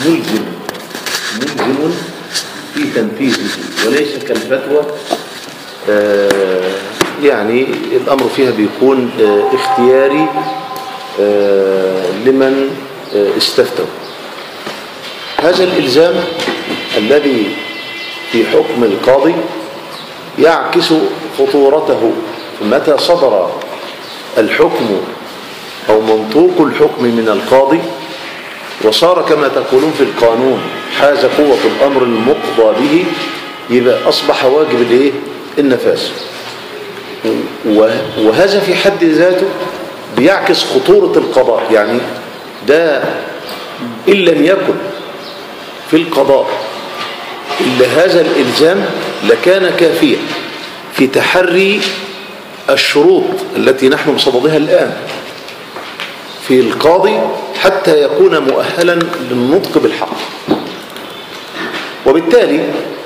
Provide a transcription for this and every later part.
ملزم ملزم في تنفيذه وليس كالفتوى آه، يعني الأمر فيها بيكون آه، اختياري آه، لمن آه، استفتوا هذا الإلزام الذي في حكم القاضي يعكس خطورته متى صدر الحكم أو منطوق الحكم من القاضي وصار كما تقولون في القانون حاز قوة الأمر المقضى به يبقى أصبح واجب الايه النفاذ و- وهذا في حد ذاته بيعكس خطورة القضاء يعني ده إن لم يكن في القضاء إلا هذا الإلزام لكان كافيا في تحري الشروط التي نحن بصددها الآن في القاضي حتى يكون مؤهلا للنطق بالحق وبالتالي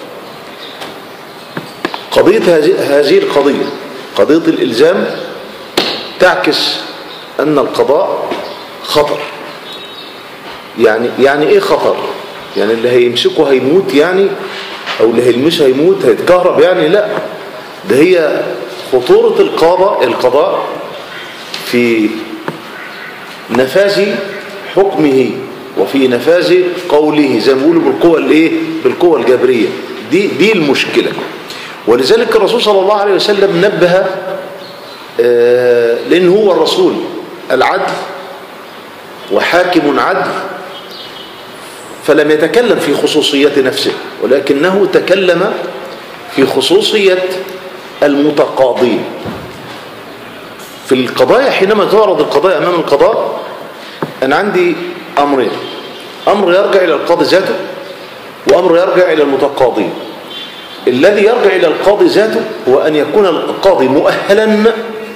قضية هذه هذه القضية قضية الإلزام تعكس أن القضاء خطر يعني يعني إيه خطر يعني اللي هيمسكه هيموت يعني أو اللي هيلمسه هيموت هيتكهرب يعني لا ده هي خطورة القضاء القضاء في نفاذ حكمه وفي نفاذ قوله زي ما بيقولوا بالقوة الايه بالقوة الجبرية دي دي المشكلة ولذلك الرسول صلى الله عليه وسلم نبه آه، لأن هو الرسول العدل وحاكم عدل فلم يتكلم في خصوصية نفسه ولكنه تكلم في خصوصية المتقاضين في القضايا حينما تعرض القضايا أمام القضاء أنا عندي أمرين أمر يرجع إلى القاضي ذاته وأمر يرجع إلى المتقاضين الذي يرجع إلى القاضي ذاته هو أن يكون القاضي مؤهلا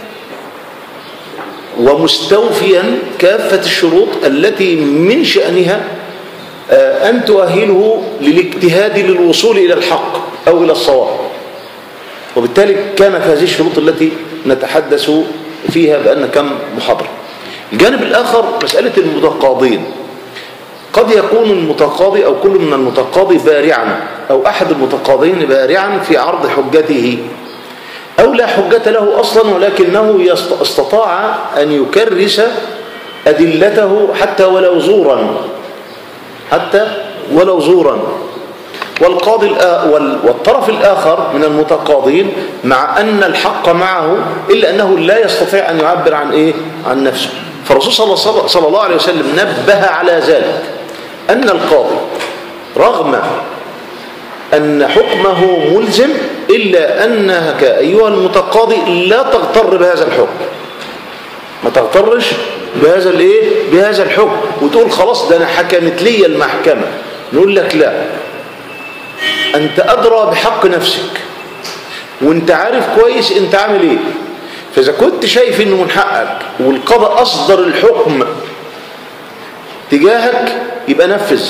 ومستوفيا كافة الشروط التي من شأنها آه، أن تؤهله للاجتهاد للوصول إلى الحق أو إلى الصواب وبالتالي كانت هذه الشروط التي نتحدث فيها بأن كم محاضرة الجانب الآخر مسألة المتقاضين قد يكون المتقاضي أو كل من المتقاضي بارعا أو أحد المتقاضين بارعا في عرض حجته أو لا حجة له أصلا ولكنه يست- استطاع أن يكرس أدلته حتى ولو زورا حتى ولو زورا والقاضي الآ- وال- والطرف الآخر من المتقاضين مع أن الحق معه إلا أنه لا يستطيع أن يعبر عن إيه؟ عن نفسه فالرسول صلى الله- صلى الله عليه وسلم نبه على ذلك أن القاضي رغم أن حكمه ملزم إلا أنك أيها المتقاضي لا تغتر بهذا الحكم ما تغترش بهذا الايه بهذا الحكم وتقول خلاص ده انا حكمت لي المحكمه نقول لك لا انت ادرى بحق نفسك وانت عارف كويس انت عامل ايه فاذا كنت شايف انه من حقك والقضاء اصدر الحكم تجاهك يبقى نفذ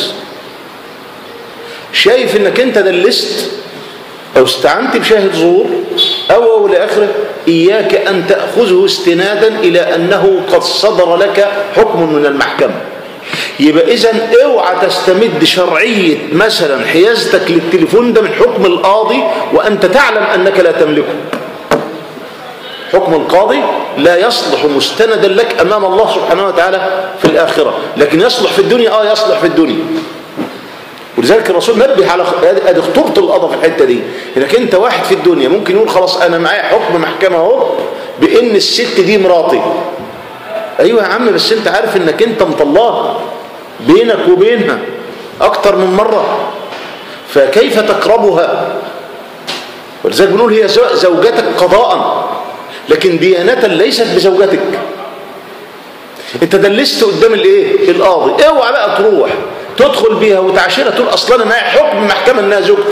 شايف انك انت دلست او استعنت بشاهد زور او او لاخره اياك ان تاخذه استنادا الى انه قد صدر لك حكم من المحكمه يبقى اذا اوعى تستمد شرعيه مثلا حيازتك للتليفون ده من حكم القاضي وانت تعلم انك لا تملكه حكم القاضي لا يصلح مستندا لك امام الله سبحانه وتعالى في الاخره لكن يصلح في الدنيا اه يصلح في الدنيا ولذلك الرسول نبه على ادي ادي خطوره القضاء في الحته دي انك انت واحد في الدنيا ممكن يقول خلاص انا معايا حكم محكمه اهو بان الست دي مراتي ايوه يا عم بس انت عارف انك انت مطلقها بينك وبينها اكتر من مره فكيف تقربها ولذلك بنقول هي زو- زوجتك قضاء لكن ديانه ليست بزوجتك انت دلست قدام الايه القاضي اوعى بقى تروح تدخل بيها وتعاشرها تقول اصلا انا معايا حكم محكمه انها زوجتي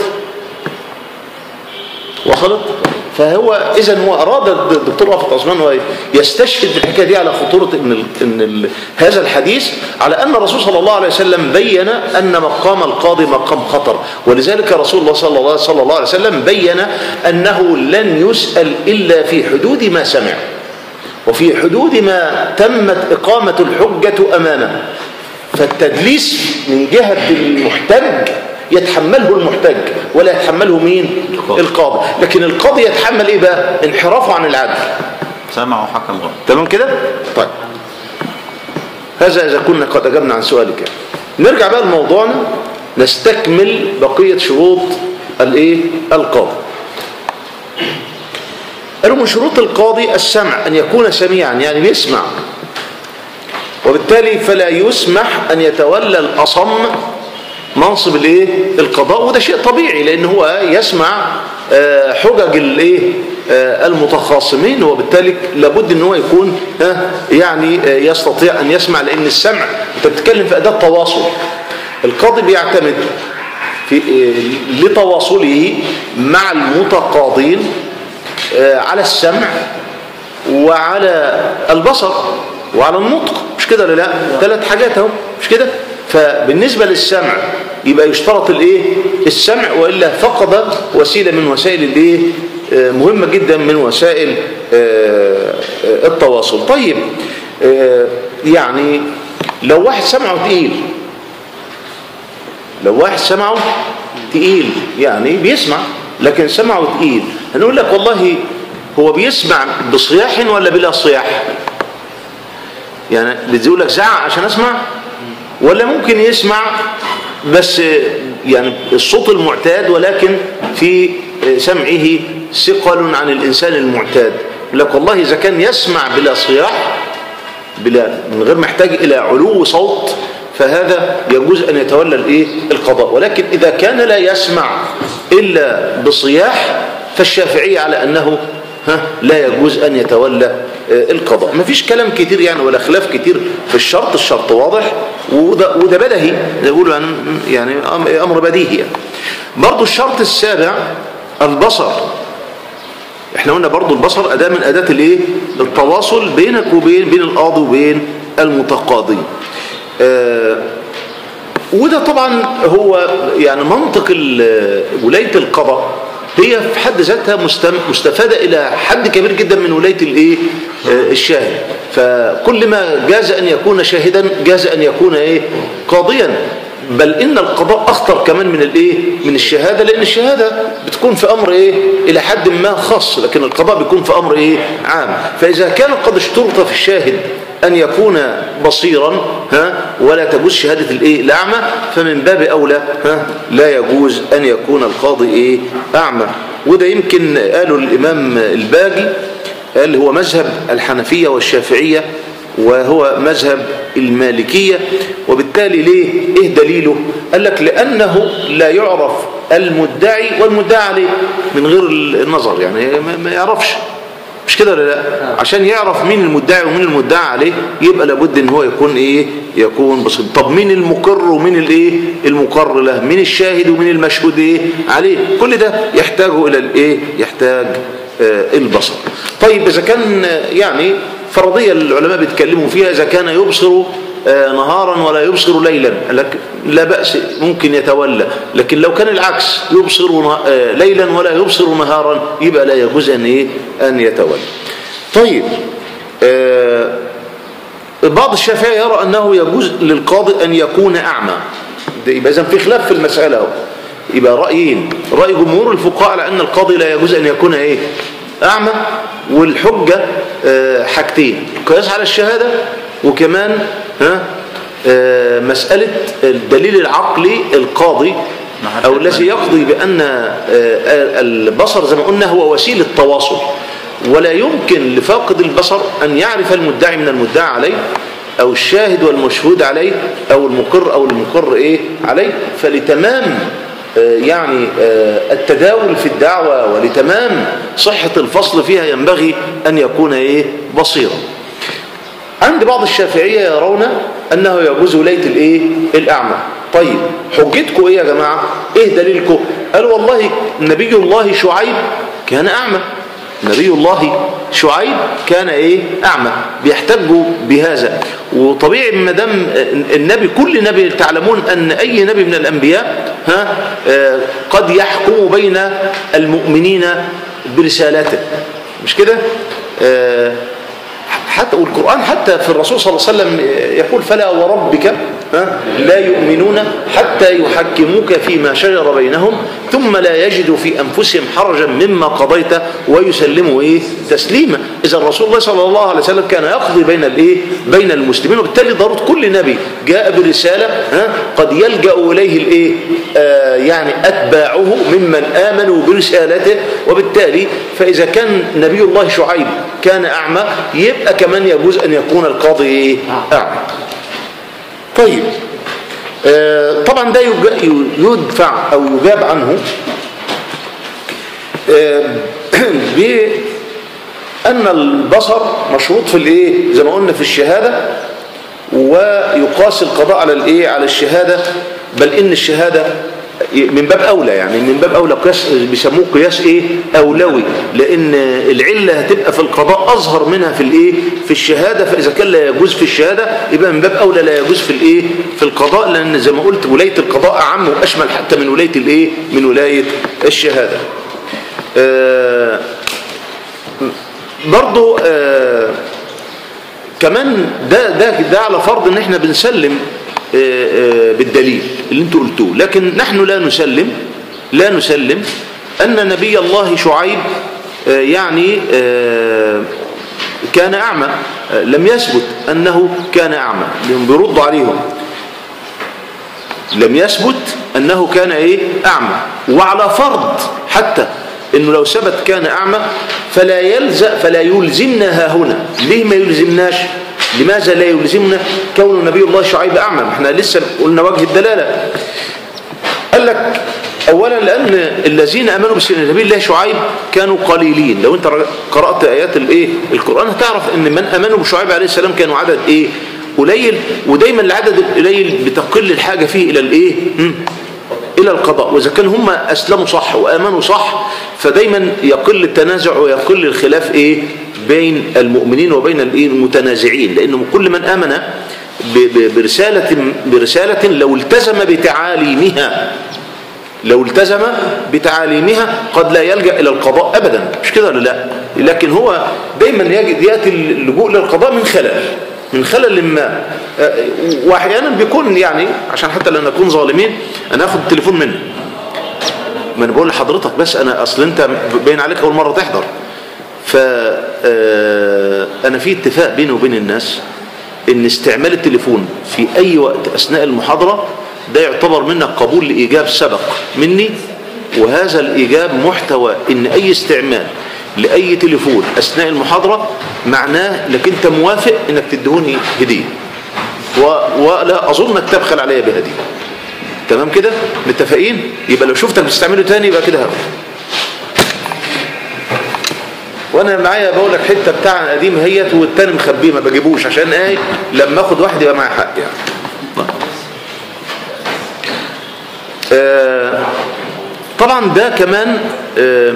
وصلت فهو اذا هو اراد الدكتور رافت عثمان هو يستشهد بالحكايه دي على خطوره ان ال ان ال هذا الحديث على ان الرسول صلى الله عليه وسلم بين ان مقام القاضي مقام خطر ولذلك رسول الله صلى الله, صلى الله عليه وسلم بين انه لن يسال الا في حدود ما سمع وفي حدود ما تمت اقامه الحجه امامه فالتدليس من جهة المحتج يتحمله المحتج ولا يتحمله مين القاضي. القاضي لكن القاضي يتحمل ايه بقى انحرافه عن العدل سمع وحكم غلط تمام كده طيب هذا إذا كنا قد أجبنا عن سؤالك نرجع بقى لموضوعنا نستكمل بقية شروط الايه القاضي قالوا من شروط القاضي السمع أن يكون سميعا يعني بيسمع وبالتالي فلا يسمح أن يتولى الأصم منصب الايه القضاء وده شيء طبيعي لأن هو يسمع آه، حجج الايه آه، المتخاصمين وبالتالي لابد ان هو يكون ها، يعني آه، يستطيع ان يسمع لان السمع انت بتتكلم في اداه تواصل القاضي بيعتمد في آه، لتواصله مع المتقاضين آه، على السمع وعلى البصر وعلى النطق مش كده ولا لا ثلاث حاجات اهو مش كده فبالنسبه للسمع يبقى يشترط الايه السمع والا فقد وسيله من وسائل الايه آه، مهمه جدا من وسائل آه، آه، التواصل طيب آه، يعني لو واحد سمعه تقيل لو واحد سمعه تقيل يعني بيسمع لكن سمعه تقيل هنقول لك والله هو بيسمع بصياح ولا بلا صياح يعني بتقول لك زعق عشان اسمع ولا ممكن يسمع بس يعني الصوت المعتاد ولكن في سمعه ثقل عن الإنسان المعتاد يقول لك والله إذا كان يسمع بلا صياح بلا من غير محتاج إلى علو صوت فهذا يجوز أن يتولى الإيه القضاء ولكن إذا كان لا يسمع إلا بصياح فالشافعية على أنه ها لا يجوز أن يتولى آه، القضاء ما فيش كلام كتير يعني ولا خلاف كتير في الشرط الشرط واضح وده, وده بدهي زي ما بيقولوا يعني, يعني أم- أمر بديهي يعني. برضو الشرط السابع البصر احنا قلنا برضو البصر أداة من أداة الايه التواصل بينك وبين بين القاضي وبين المتقاضي آه وده طبعا هو يعني منطق ال- ولاية القضاء هي في حد ذاتها مستم- مستفادة إلى حد كبير جدا من ولاية الإيه آه، الشاهد فكل ما جاز أن يكون شاهدا جاز أن يكون إيه قاضيا بل إن القضاء أخطر كمان من الإيه من الشهادة لأن الشهادة بتكون في أمر إيه إلى حد ما خاص لكن القضاء بيكون في أمر إيه عام فإذا كان قد اشترط في الشاهد أن يكون بصيرا ها ولا تجوز شهادة الإيه الأعمى فمن باب أولى ها لا يجوز أن يكون القاضي إيه أعمى وده يمكن قاله الإمام الباجي قال هو مذهب الحنفية والشافعية وهو مذهب المالكية وبالتالي ليه ايه دليله قال لك لأنه لا يعرف المدعي والمدعى عليه من غير النظر يعني ما- ما يعرفش مش كده ولا لا عشان يعرف مين المدعي ومين المدعى عليه يبقى لابد ان هو يكون ايه يكون بسيط طب مين المقر ومين الايه المقر له مين الشاهد ومين المشهود ايه عليه كل ده يحتاج الى الايه يحتاج آه البصر طيب اذا كان آه، يعني فرضيه العلماء بيتكلموا فيها اذا كان يبصر آه، نهارا ولا يبصر ليلا قال لك لا بأس ممكن يتولى لكن لو كان العكس يبصر نه- آه، ليلا ولا يبصر نهارا يبقى لا يجوز أن, إيه؟ أن يتولى طيب آه، بعض الشافعية يرى أنه يجوز للقاضي أن يكون أعمى ده يبقى إذن في خلاف في المسألة أهو. يبقى رأيين رأي جمهور الفقهاء على أن القاضي لا يجوز أن يكون إيه أعمى والحجة آه، حاجتين القياس على الشهادة وكمان ها آه، مسألة الدليل العقلي القاضي أو الذي يقضي بأن آه، آه، البصر زي ما قلنا هو وسيلة تواصل ولا يمكن لفاقد البصر أن يعرف المدعي من المدعى عليه أو الشاهد والمشهود عليه أو المقر أو المقر إيه عليه فلتمام آه، يعني آه، التداول في الدعوة ولتمام صحة الفصل فيها ينبغي أن يكون إيه بصيرا عند بعض الشافعية يرون أنه يجوز ولاية الإيه الأعمى طيب حجتكم إيه يا جماعة إيه دليلكم قالوا والله نبي الله شعيب كان أعمى نبي الله شعيب كان ايه اعمى بيحتجوا بهذا وطبيعي ما دام النبي كل نبي تعلمون ان اي نبي من الانبياء ها آه، قد يحكم بين المؤمنين برسالته مش كده آه، حتى والقرآن حتى في الرسول صلى الله عليه وسلم يقول فلا وربك ها؟ لا يؤمنون حتى يحكموك فيما شجر بينهم ثم لا يجدوا في أنفسهم حرجا مما قضيت ويسلموا إيه تسليما إذا الرسول الله صلى الله عليه وسلم كان يقضي بين الإيه بين المسلمين وبالتالي ضرورة كل نبي جاء برسالة ها قد يلجأ إليه الإيه آه يعني أتباعه ممن آمنوا برسالته وبالتالي فإذا كان نبي الله شعيب كان أعمى يبقى كمان يجوز أن يكون القاضي إيه أعمى طيب آه طبعا ده يدفع أو يجاب عنه آه بأن البصر مشروط في الإيه زي ما قلنا في الشهادة ويقاس القضاء على الإيه على الشهادة بل إن الشهادة من باب أولى يعني من باب أولى قياس بيسموه قياس إيه أولوي لأن العلة هتبقى في القضاء أظهر منها في الإيه في الشهادة فإذا كان لا يجوز في الشهادة يبقى من باب أولى لا يجوز في الإيه في القضاء لأن زي ما قلت ولاية القضاء أعم وأشمل حتى من ولاية الإيه من ولاية الشهادة آه برضو آه كمان ده ده ده على فرض ان احنا بنسلم بالدليل اللي انتوا قلتوه لكن نحن لا نسلم لا نسلم أن نبي الله شعيب يعني كان أعمى لم يثبت أنه كان أعمى بيرد عليهم لم يثبت أنه كان إيه أعمى وعلى فرض حتى انه لو ثبت كان اعمى فلا يلزم فلا يلزمنا ها هنا ليه ما يلزمناش لماذا لا يلزمنا كون نبي الله شعيب اعمى احنا لسه قلنا وجه الدلاله قال لك اولا لان الذين امنوا بنبي الله شعيب كانوا قليلين لو انت قرات ايات الايه القران هتعرف ان من امنوا بشعيب عليه السلام كانوا عدد ايه قليل ودايما العدد القليل بتقل الحاجه فيه الى الايه إلى القضاء وإذا كان هم أسلموا صح وآمنوا صح فدايما يقل التنازع ويقل الخلاف إيه بين المؤمنين وبين المتنازعين لأنه كل من آمن برسالة, برسالة لو التزم بتعاليمها لو التزم بتعاليمها قد لا يلجأ إلى القضاء أبدا مش كده ولا لا لكن هو دايما يأتي اللجوء للقضاء من خلل من خلل ما واحيانا بيكون يعني عشان حتى لا نكون ظالمين انا اخد التليفون منه ما انا بقول لحضرتك بس انا اصل انت باين عليك اول مره تحضر ف انا في اتفاق بيني وبين الناس ان استعمال التليفون في اي وقت اثناء المحاضره ده يعتبر منك قبول لايجاب سبق مني وهذا الايجاب محتوى ان اي استعمال لأي تليفون أثناء المحاضرة معناه انك انت موافق انك تدهوني هدية و... ولا أظنك تبخل عليا بهدية تمام كده متفقين يبقى لو شفتك بتستعمله تاني يبقى كده هقول وانا معايا بقول لك حته بتاع قديم هيت والتاني مخبيه ما بجيبوش عشان ايه لما اخد واحد يبقى معايا حق يعني آه طبعا ده كمان آه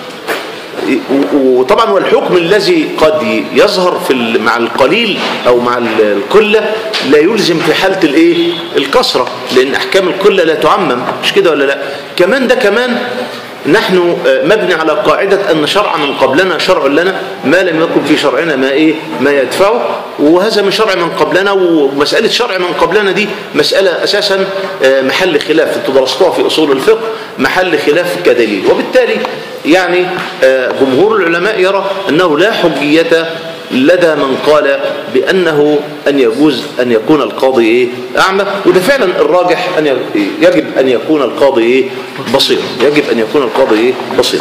وطبعا والحكم الذي قد يظهر في مع القليل او مع القله لا يلزم في حاله الايه الكثره لان احكام القله لا تعمم مش كده ولا لا كمان ده كمان نحن مبني على قاعدة أن شرع من قبلنا شرع لنا ما لم يكن في شرعنا ما إيه ما يدفعه وهذا من شرع من قبلنا ومسألة شرع من قبلنا دي مسألة أساسا محل خلاف انتوا درستوها في أصول الفقه محل خلاف كدليل وبالتالي يعني جمهور العلماء يرى أنه لا حجية لدى من قال بأنه أن يجوز أن يكون القاضي إيه أعمى وده فعلا الراجح أن يجب أن يكون القاضي إيه بصير يجب أن يكون القاضي إيه بصير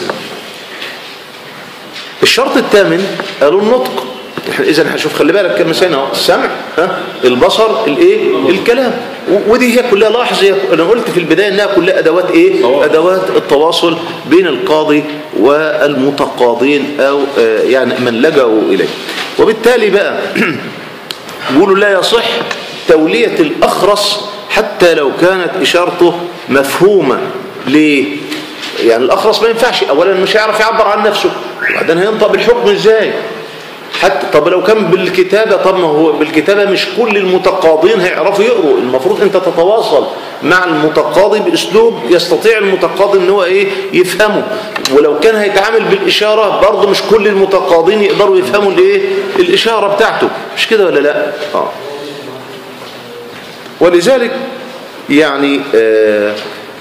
الشرط الثامن قالوا النطق اذا هنشوف خلي بالك كما سينا السمع ها البصر الايه الكلام ودي هي كلها لاحظ انا قلت في البدايه انها كلها ادوات ايه ادوات التواصل بين القاضي والمتقاضين او يعني من لجأوا اليه وبالتالي بقى يقولوا لا يصح تولية الأخرس حتى لو كانت إشارته مفهومة ليه يعني الأخرس ما ينفعش أولا مش هيعرف يعبر عن نفسه وبعدين هينطق بالحكم إزاي حتى طب لو كان بالكتابة طب ما هو بالكتابة مش كل المتقاضين هيعرفوا يقروا المفروض انت تتواصل مع المتقاضي باسلوب يستطيع المتقاضي ان هو ايه يفهمه ولو كان هيتعامل بالاشارة برضه مش كل المتقاضين يقدروا يفهموا الايه الاشارة بتاعته مش كده ولا لا اه ولذلك يعني آه،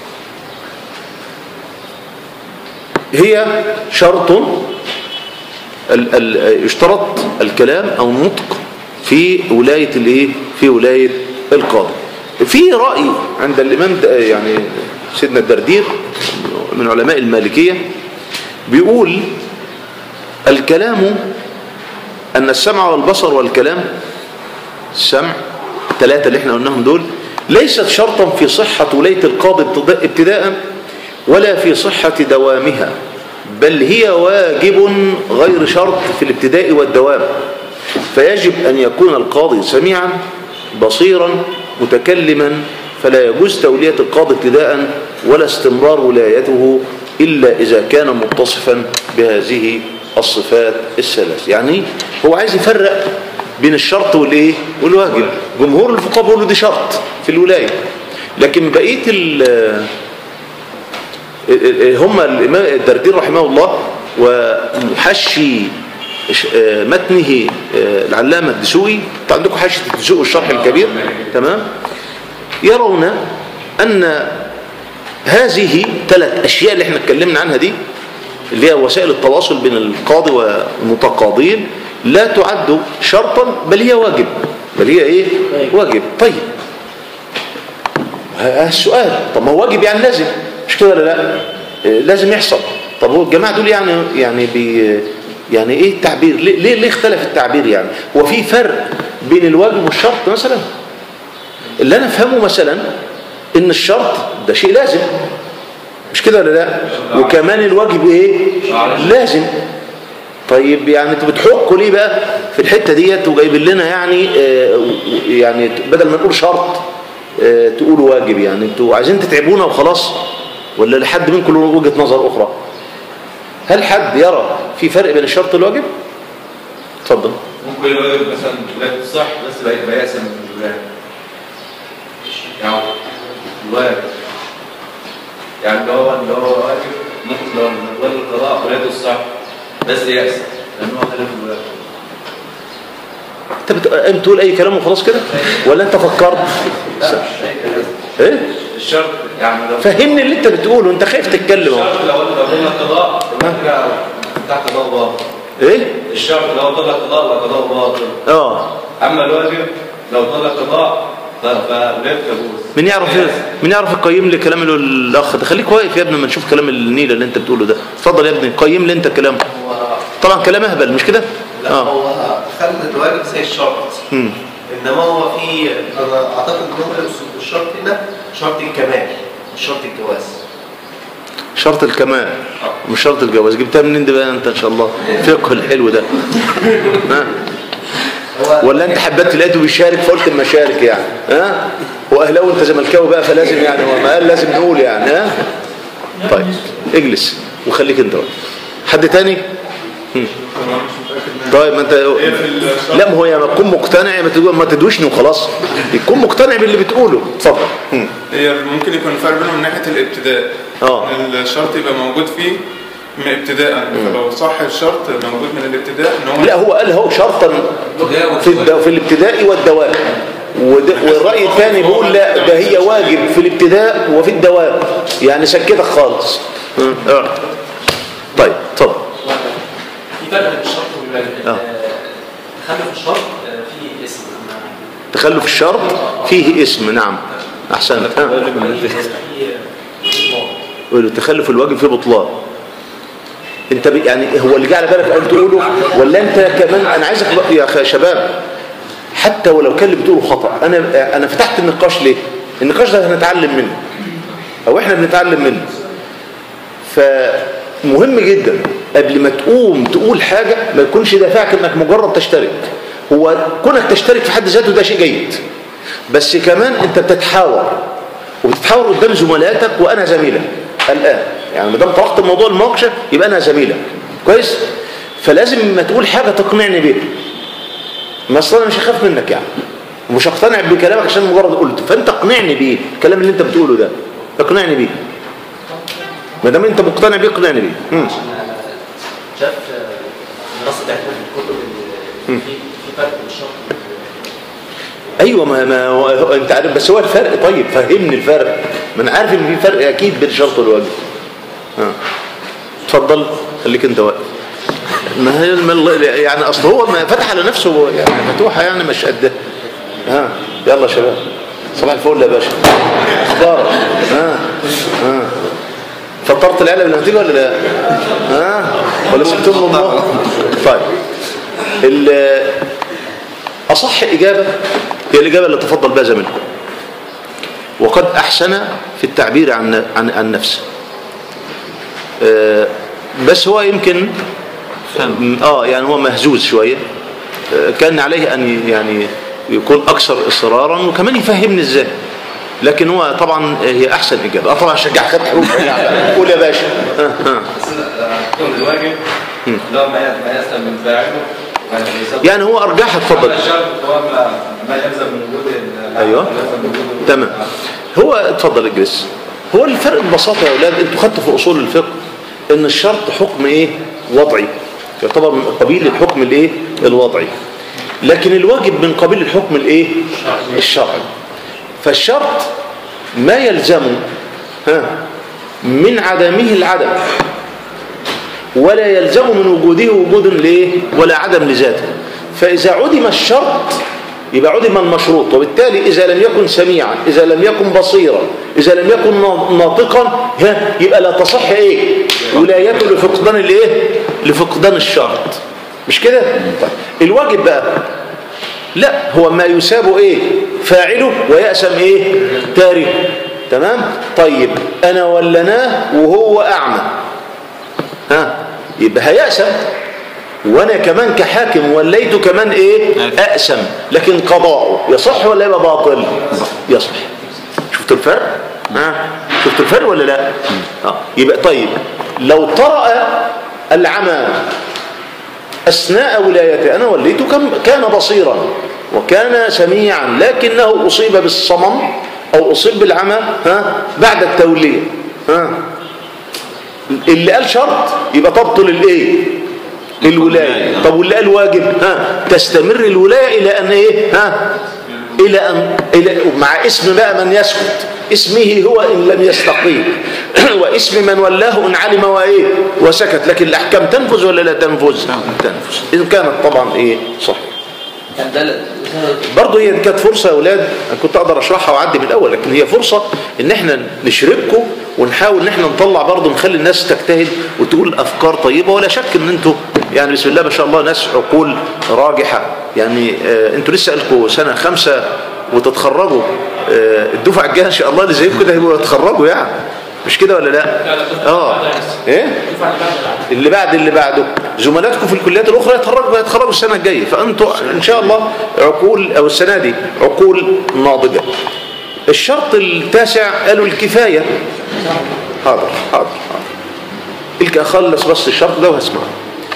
هي شرط ال- ال- يشترط الكلام او النطق في ولايه الايه في ولايه القاضي في راي عند الامام د- يعني سيدنا الدردير من علماء المالكيه بيقول الكلام ان السمع والبصر والكلام السمع الثلاثه اللي احنا قلناهم دول ليست شرطا في صحه ولايه القاضي ابتداء- ابتداء ولا في صحه دوامها بل هي واجب غير شرط في الابتداء والدوام فيجب أن يكون القاضي سميعا بصيرا متكلما فلا يجوز تولية القاضي ابتداء ولا استمرار ولايته إلا إذا كان متصفا بهذه الصفات الثلاث يعني هو عايز يفرق بين الشرط والإيه والواجب جمهور الفقهاء بيقولوا دي شرط في الولاية لكن بقية ال- هم الإمام الدردير رحمه الله ومحشي ش- آه، متنه آه، العلامة الدسوقي انتوا عندكم حاشية الدسوقي والشرح الكبير تمام يرون أن هذه ثلاث أشياء اللي احنا اتكلمنا عنها دي اللي هي وسائل التواصل بين القاضي والمتقاضين لا تعد شرطا بل هي واجب بل هي ايه واجب طيب ها- السؤال طب ما هو واجب يعني لازم مش كده ولا لا إيه، لازم يحصل طب هو الجماعه دول يعني يعني بي يعني ايه التعبير ليه ليه, ليه اختلف التعبير يعني هو في فرق بين الواجب والشرط مثلا اللي انا افهمه مثلا ان الشرط ده شيء لازم مش كده ولا لا وكمان الواجب ايه لازم طيب يعني انتوا بتحكوا ليه بقى في الحته ديت وجايبين لنا يعني آه يعني بدل ما نقول شرط آه تقولوا واجب يعني انتوا عايزين تتعبونا وخلاص ولا لحد منكم له وجهه نظر اخرى هل حد يرى في فرق بين الشرط والواجب اتفضل ممكن الواجب مثلا لا صح بس بقى يبقى يأسم من الولاية يعني الواجب يعني اللي هو اللي هو واجب ممكن لو الواجب القضاء ولايته الصح بس يأسم لأن هو خالف الواجب انت بت... انت بتقول اي كلام وخلاص كده ولا انت فكرت لا مش أي كلام ايه الشرط يعني لو فهمني اللي انت بتقوله انت خايف تتكلم اهو. الشرط لو لو قلنا قضاء يبقى كده تحت قضاء باطل ايه الشرط لو قلنا قضاء يبقى قضاء باطل اه أما الواجب لو قلنا قضاء ف- فولايته تجوز مين يعرف مين يعرف يقيم لي كلام ال- الاخ ده خليك واقف يا ابني ما نشوف كلام النيله اللي انت بتقوله ده اتفضل يا ابني قيم لي انت كلامه هو طبعا كلام اهبل مش كده لا اه هو خلى الواجب زي الشرط مم. انما هو في انا اعتقد ان هو يقصد بالشرط هنا شرط الكمال مش شرط الجواز شرط الكمال مش شرط الجواز جبتها منين دي بقى انت ان شاء الله فقه الحلو ده ها هو ولا انت حبيت لقيته بيشارك فقلت اما اشارك يعني ها هو اهلاوي انت زملكاوي بقى فلازم يعني هو ما قال لازم نقول يعني ها طيب اجلس وخليك انت بقى حد تاني هم. طيب ما انت لا ما هو يا ما تكون مقتنع يا ما تقول ما تدوشني وخلاص يكون مقتنع باللي بتقوله اتفضل هم. هي ممكن يكون فرق بينهم من ناحيه الابتداء اه. الشرط يبقى موجود فيه من ابتداء فلو صح الشرط موجود من الابتداء ان هو لا هو قال هو شرطا في الد... في الابتداء والدوام ود... والرأي الثاني بيقول لا ده هي واجب في الابتداء وفي الدوام يعني سكتك خالص اه. طيب اتفضل في فرق بين الشرط والواجب آه. تخلف الشرط آه، فيه اسم أما تخلف الشرط فيه اسم نعم احسنت ها. فيه قولوا تخلف الواجب فيه بطلان انت ب... يعني هو اللي جه على بالك ان تقوله ولا انت كمان انا عايزك بقى- يا أخي- يا شباب حتى ولو كان اللي بتقوله خطا انا انا فتحت النقاش ليه النقاش ده هنتعلم منه او احنا بنتعلم منه فمهم جدا قبل ما تقوم تقول حاجة ما يكونش دافعك انك مجرد تشترك هو كونك تشترك في حد ذاته ده شيء جيد بس كمان انت بتتحاور وبتتحاور قدام زملائك وانا زميلك الان يعني ما دام طرحت الموضوع المناقشه يبقى انا زميلك كويس فلازم ما تقول حاجه تقنعني بيها ما اصل انا مش هخاف منك يعني ومش هقتنع بكلامك عشان مجرد قلته فانت اقنعني بيه الكلام اللي انت بتقوله ده اقنعني بيه ما دام انت مقتنع بيه اقنعني بيه مم. شاف آه، دراسة اعتماد الكتب ان في في فرق بين الشرط ايوه ما, ما هو- انت عارف بس هو الفرق طيب فهمني الفرق ما انا عارف ان في فرق اكيد بين الشرط والواجب ها اتفضل خليك انت واقف ما هي الم- يعني اصل هو ما فتح على نفسه يعني فتوحه يعني مش قد ها يلا يا شباب صباح الفل يا باشا اخبارك ها ها فطرت العيله بالنتيجه ولا لا ها ولا سبتهم الله طيب ال- اصح اجابه هي الاجابه اللي تفضل بها زميلكم وقد احسن في التعبير عن عن عن نفسه آه، بس هو يمكن اه يعني هو مهزوز شويه آه، كان عليه ان يعني يكون اكثر اصرارا وكمان يفهمني ازاي لكن هو طبعا هي احسن اجابه اه طبعا شجع خد حروف قول يا باشا ها ها بس كون الواجب اللي هو ما ما يسلم من فاعله يعني يسبب- يعني هو ارجحها اتفضل أما الشرط هو ما ما يلزم من وجود ال- أيوة. ما يلزم من وجود تمام هو اتفضل اجلس هو الفرق ببساطه يا اولاد انتوا خدتوا في اصول الفقه ان الشرط حكم ايه وضعي يعتبر من قبيل الحكم الايه الوضعي لكن الواجب من قبيل الحكم الايه الشرعي فالشرط ما يلزم ها من عدمه العدم ولا يلزم من وجوده وجود ليه ولا عدم لذاته فإذا عدم الشرط يبقى عدم المشروط وبالتالي إذا لم يكن سميعا إذا لم يكن بصيرا إذا لم يكن ناطقا ها يبقى لا تصح إيه ولايته لفقدان الإيه لفقدان الشرط مش كده طيب الواجب بقى لا هو ما يساب ايه فاعله ويأسم ايه تاركه تمام طيب انا ولناه وهو اعمى ها يبقى هيأسم وانا كمان كحاكم وليته كمان ايه اقسم لكن قضاؤه يصح ولا يبقى باطل يصح شفتوا الفرق ها شفتوا الفرق ولا لا اه يبقى طيب لو طرأ العمى أثناء ولايته أنا وليته كم كان بصيرا وكان سميعا لكنه أصيب بالصمم أو أصيب بالعمى ها بعد التولية ها اللي قال شرط يبقى تبطل الايه الولاية طب واللي قال واجب ها تستمر الولاية إلى أن إيه ها إلى أن إلى مع اسم بقى من يسكت اسمه هو إن لم يستقيم واسم من ولاه إن علم وإيه وسكت لكن الأحكام تنفذ ولا لا تنفذ تنفذ إن كانت طبعا إيه صح كان ده برضه هي دي كانت فرصة يا أولاد أنا كنت أقدر أشرحها وأعدي من الأول لكن هي فرصة إن إحنا نشرككم ونحاول إن إحنا نطلع برضه نخلي الناس تجتهد وتقول أفكار طيبة ولا شك إن أنتوا يعني بسم الله ما شاء الله ناس عقول راجحة يعني آه أنتوا لسه لكم سنة خمسة وتتخرجوا آه الدفعة الجاية إن شاء الله اللي زيكم كده هيبقوا يتخرجوا يعني مش كده ولا لا؟ اه ايه؟ اللي بعد اللي بعده زملاتكم في الكليات الاخرى يتخرجوا يتخرجوا السنه الجايه فانتوا ان شاء الله عقول او السنه دي عقول ناضجه الشرط التاسع قالوا الكفايه حاضر حاضر حاضر الك اخلص بس الشرط ده وهسمعه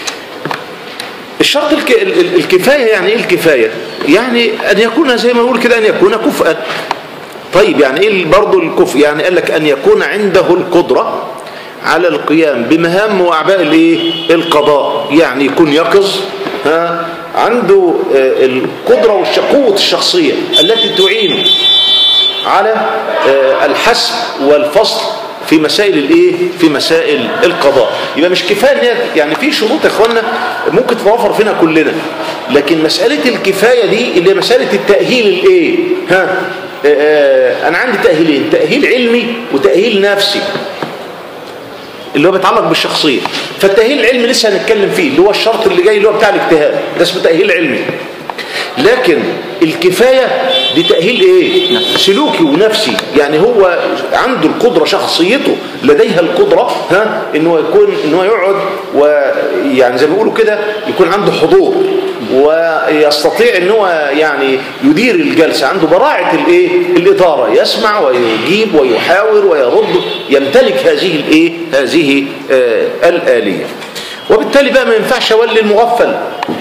الشرط الك... ال- ال- الكفايه يعني ايه الكفايه يعني ان يكون زي ما نقول كده ان يكون كفءا طيب يعني ايه برضه الكفء يعني قال لك ان يكون عنده القدره على القيام بمهام واعباء الايه القضاء يعني يكون يقظ ها عنده آه، القدره والقوه الشخصيه التي تعين على آه، الحسم والفصل في مسائل الايه في مسائل القضاء يبقى مش كفايه ان هي- يعني في شروط يا اخوانا ممكن تتوفر فينا كلنا لكن مساله الكفايه دي اللي هي مساله التاهيل الايه ها آه، آه، انا عندي تاهيلين تاهيل علمي وتاهيل نفسي اللي هو بيتعلق بالشخصيه فالتاهيل العلمي لسه هنتكلم فيه اللي هو الشرط اللي جاي اللي هو بتاع الاجتهاد ده اسمه تاهيل علمي لكن الكفاية دي تأهيل ايه سلوكي ونفسي يعني هو عنده القدرة شخصيته لديها القدرة ها انه يكون انه يقعد ويعني زي ما بيقولوا كده يكون عنده حضور ويستطيع ان هو يعني يدير الجلسة عنده براعة الايه الإدارة يسمع ويجيب ويحاور ويرد يمتلك هذه الايه هذه آه الآلية وبالتالي بقى ما ينفعش اولي المغفل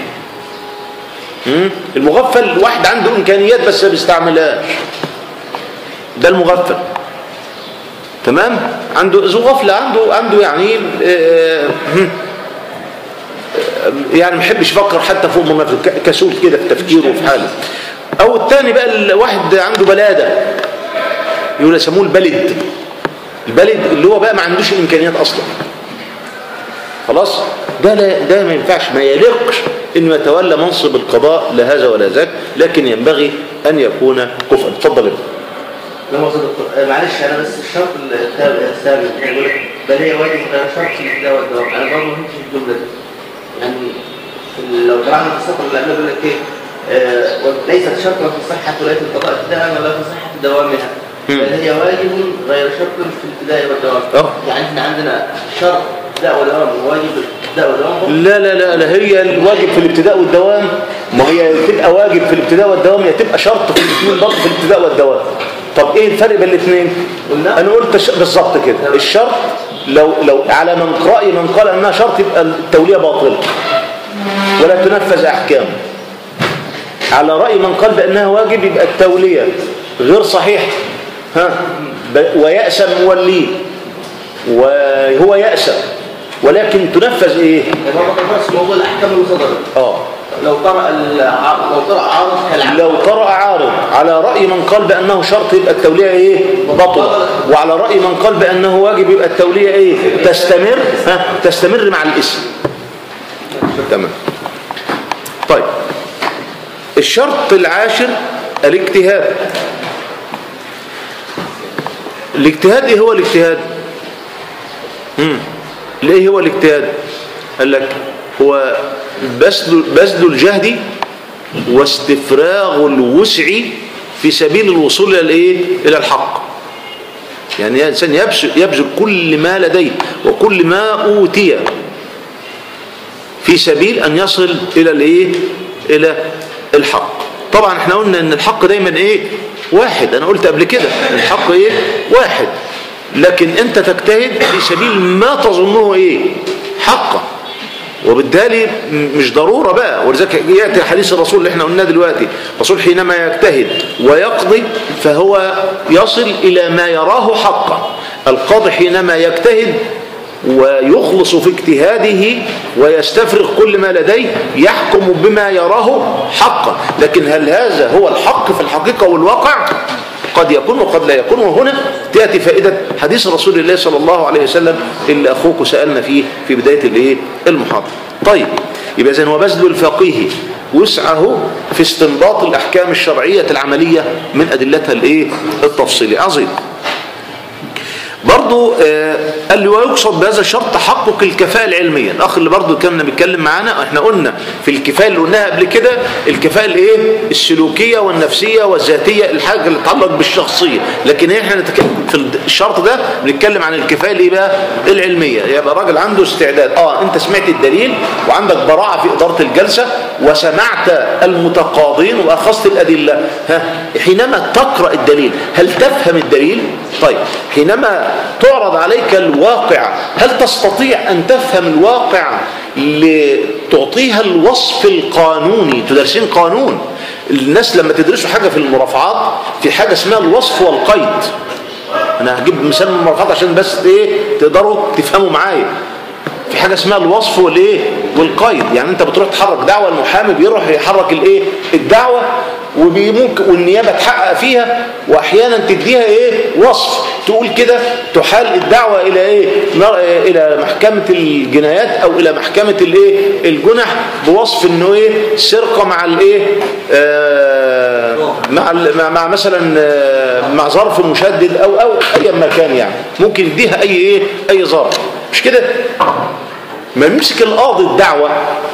مم؟ المغفل واحد عنده امكانيات بس ما بيستعملهاش ده المغفل تمام عنده ذو غفله عنده عنده يعني آه، هم، آه، يعني ما يحبش يفكر حتى فوق من نفسه ك- كسول كده في تفكيره وفي حاله او الثاني بقى الواحد عنده بلاده يقول يسموه البلد البلد اللي هو بقى ما عندوش الامكانيات اصلا خلاص ده لا ده ما ينفعش ما يليقش انه يتولى منصب القضاء لا هذا ولا ذاك لكن ينبغي ان يكون كفءا اتفضل ابني. لا مؤاخذة دكتور آه، معلش انا بس الشرط الثابت الثابت يقول لك بل هي واجب غير شرط في الابتداء والدوام انا برضه ما فهمتش الجمله دي يعني في- لو قرانا في السطر اللي قبله بيقول لك ايه آه، وليست شرطا في صحة ولاية القضاء ابتداء ولا في صحة دوامها مم. بل هي واجب غير شرط في الابتداء والدوام اه. يعني احنا عندنا شرط ابتداء ودوام وواجب الابتداء والدوام لا لا لا لا هي الواجب في الابتداء والدوام ما هي تبقى واجب في الابتداء والدوام هي تبقى شرط في الاثنين برضه في الابتداء والدوام طب ايه الفرق بين الاثنين قلنا. انا قلت ش- بالظبط كده الشرط لو لو على من راي من قال انها شرط يبقى التوليه باطله ولا تنفذ احكامه على راي من قال بانها واجب يبقى التوليه غير صحيح ها ب- ويأسم موليه وهو يأسم ولكن تنفذ ايه يعني هو كان نفس موضوع الاحكام اللي صدرت اه لو طرأ الع- لو طرأ عارض كالعكس لو طرأ عارض على رأي من قال بأنه شرط يبقى التولية ايه بطلة وعلى رأي من قال بأنه واجب يبقى التولية ايه تستمر ها تستمر مع الاسم تمام طيب الشرط العاشر الاجتهاد الاجتهاد ايه هو الاجتهاد مم. ليه هو الاجتهاد قال لك هو بذل بذل الجهد واستفراغ الوسع في سبيل الوصول الى الايه الى الحق يعني الانسان يبذل يبذل كل ما لديه وكل ما اوتي في سبيل ان يصل الى الايه الى الحق طبعا احنا قلنا ان الحق دايما ايه واحد انا قلت قبل كده الحق ايه واحد لكن انت تجتهد في سبيل ما تظنه ايه حقا وبالتالي م- مش ضرورة بقى ولذلك يأتي حديث الرسول اللي احنا قلناه دلوقتي الرسول حينما يجتهد ويقضي فهو يصل إلى ما يراه حقا القاضي حينما يجتهد ويخلص في اجتهاده ويستفرغ كل ما لديه يحكم بما يراه حقا لكن هل هذا هو الحق في الحقيقة والواقع قد يكون وقد لا يكون وهنا تأتي فائدة حديث رسول الله صلى الله عليه وسلم اللي أخوك سألنا فيه في بداية الايه المحاضرة طيب يبقى إذن وبذل الفقيه وسعه في استنباط الأحكام الشرعية العملية من أدلتها الايه التفصيلي عظيم برضو آه، قال لي ويقصد بهذا الشرط تحقق الكفاءة العلمية الأخ اللي برضو كنا بيتكلم معانا احنا قلنا في الكفاءة اللي قلناها قبل كده الكفاءة الايه السلوكية والنفسية والذاتية الحاجة اللي تتعلق بالشخصية لكن احنا نتكلم في الشرط ده بنتكلم عن الكفاءة الايه بقى العلمية يبقى راجل عنده استعداد اه انت سمعت الدليل وعندك براعة في إدارة الجلسة وسمعت المتقاضين وأخذت الأدلة ها حينما تقرأ الدليل هل تفهم الدليل طيب حينما تعرض عليك الواقع هل تستطيع أن تفهم الواقع لتعطيها الوصف القانوني تدرسين قانون الناس لما تدرسوا حاجة في المرافعات في حاجة اسمها الوصف والقيد انا هجيب مثال من المرافعات عشان بس ايه تقدروا تفهموا معايا في حاجة اسمها الوصف والايه والقيد يعني انت بتروح تحرك دعوة المحامي بيروح يحرك الايه الدعوة وممكن والنيابة تحقق فيها واحيانا تديها ايه وصف تقول كده تحال الدعوة الى ايه نر- الى محكمة الجنايات او الى محكمة الايه الجنح بوصف انه ايه سرقة مع الايه آه مع ال- مع, مع مثلا آه، مع ظرف مشدد او او اي مكان يعني ممكن يديها اي ايه اي ظرف مش كده ما يمسك القاضي الدعوة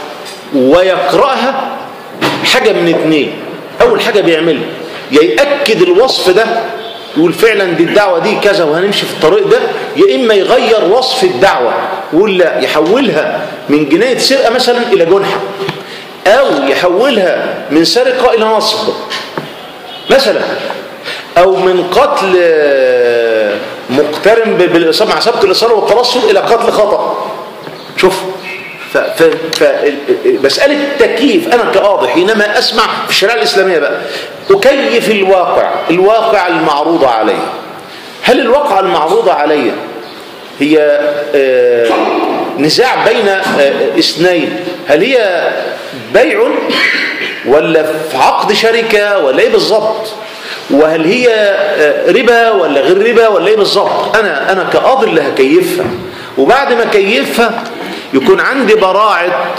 ويقرأها حاجة من اتنين أول حاجة بيعملها يا يأكد الوصف ده يقول فعلا دي الدعوة دي كذا وهنمشي في الطريق ده يا إما يغير وصف الدعوة يقول لا يحولها من جناية سرقة مثلا إلى جنحة أو يحولها من سرقة إلى نصب مثلا أو من قتل آه، مقترن ب- بالإصابة مع سبق الإصابة والترصد إلى قتل خطأ شوف ف... ف... ف... مسألة التكييف أنا كقاضي حينما أسمع في الشريعة الإسلامية بقى أكيف الواقع الواقع المعروض علي هل الواقع المعروض علي هي آه، نزاع بين آه، اثنين هل هي بيع ولا في عقد شركة ولا ايه بالظبط وهل هي آه، ربا ولا غير ربا ولا ايه بالظبط انا انا كقاضي اللي هكيفها وبعد ما اكيفها يكون عندي براعه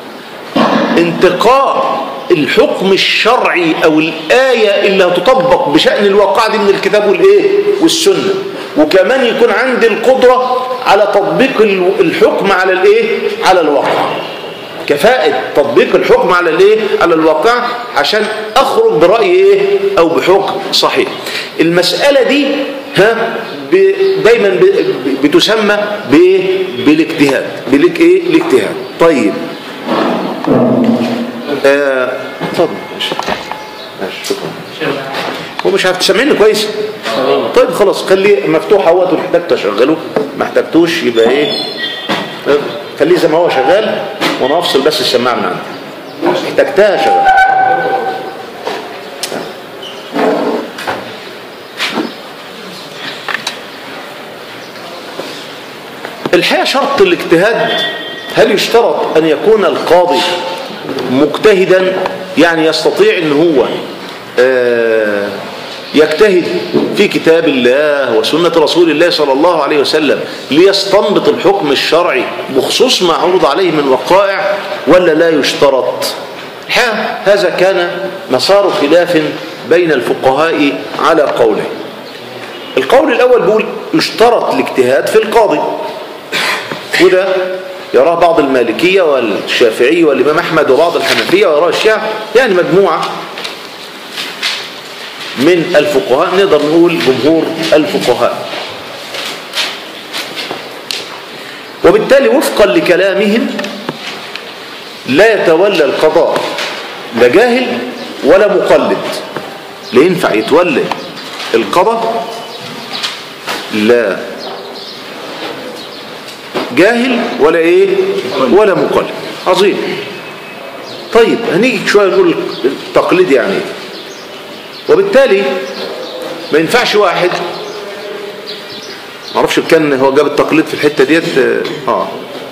انتقاء الحكم الشرعي او الايه اللي هتطبق بشان الواقعه دي من الكتاب والايه والسنه وكمان يكون عندي القدره على تطبيق ال- الحكم على الايه على الواقع كفاءه تطبيق الحكم على الايه على الواقع عشان اخرج براي ايه او بحكم صحيح المساله دي ها ب- دايما ب- ب- بتسمى بايه بالاجتهاد بالاك ايه الاجتهاد طيب آه، اتفضل ماشي ماشي شكرا هو مش عارف تسمعني كويس طيب خلاص خليه مفتوح اهوت واحتجت اشغله ما احتجتوش يبقى ايه آه، خليه زي ما هو شغال وانا افصل بس السماعه من عندي احتجتها شغال الحقيقه شرط الاجتهاد هل يشترط ان يكون القاضي مجتهدا يعني يستطيع ان هو آه، يجتهد في كتاب الله وسنة رسول الله صلى الله عليه وسلم ليستنبط الحكم الشرعي بخصوص ما عرض عليه من وقائع ولا لا يشترط الحقيقة هذا كان مسار خلاف بين الفقهاء على قوله القول الأول بيقول يشترط الاجتهاد في القاضي وده يراه بعض المالكية والشافعية والإمام أحمد وبعض الحنفية ويراه الشيعة يعني مجموعة من الفقهاء نقدر نقول جمهور الفقهاء وبالتالي وفقا لكلامهم لا يتولى القضاء لا جاهل ولا مقلد لا ينفع يتولى القضاء لا جاهل ولا ايه ولا مقلد عظيم طيب هنيجي شويه نقول التقليد يعني ايه وبالتالي ما ينفعش واحد ما اعرفش كان هو جاب التقليد في الحته ديت اه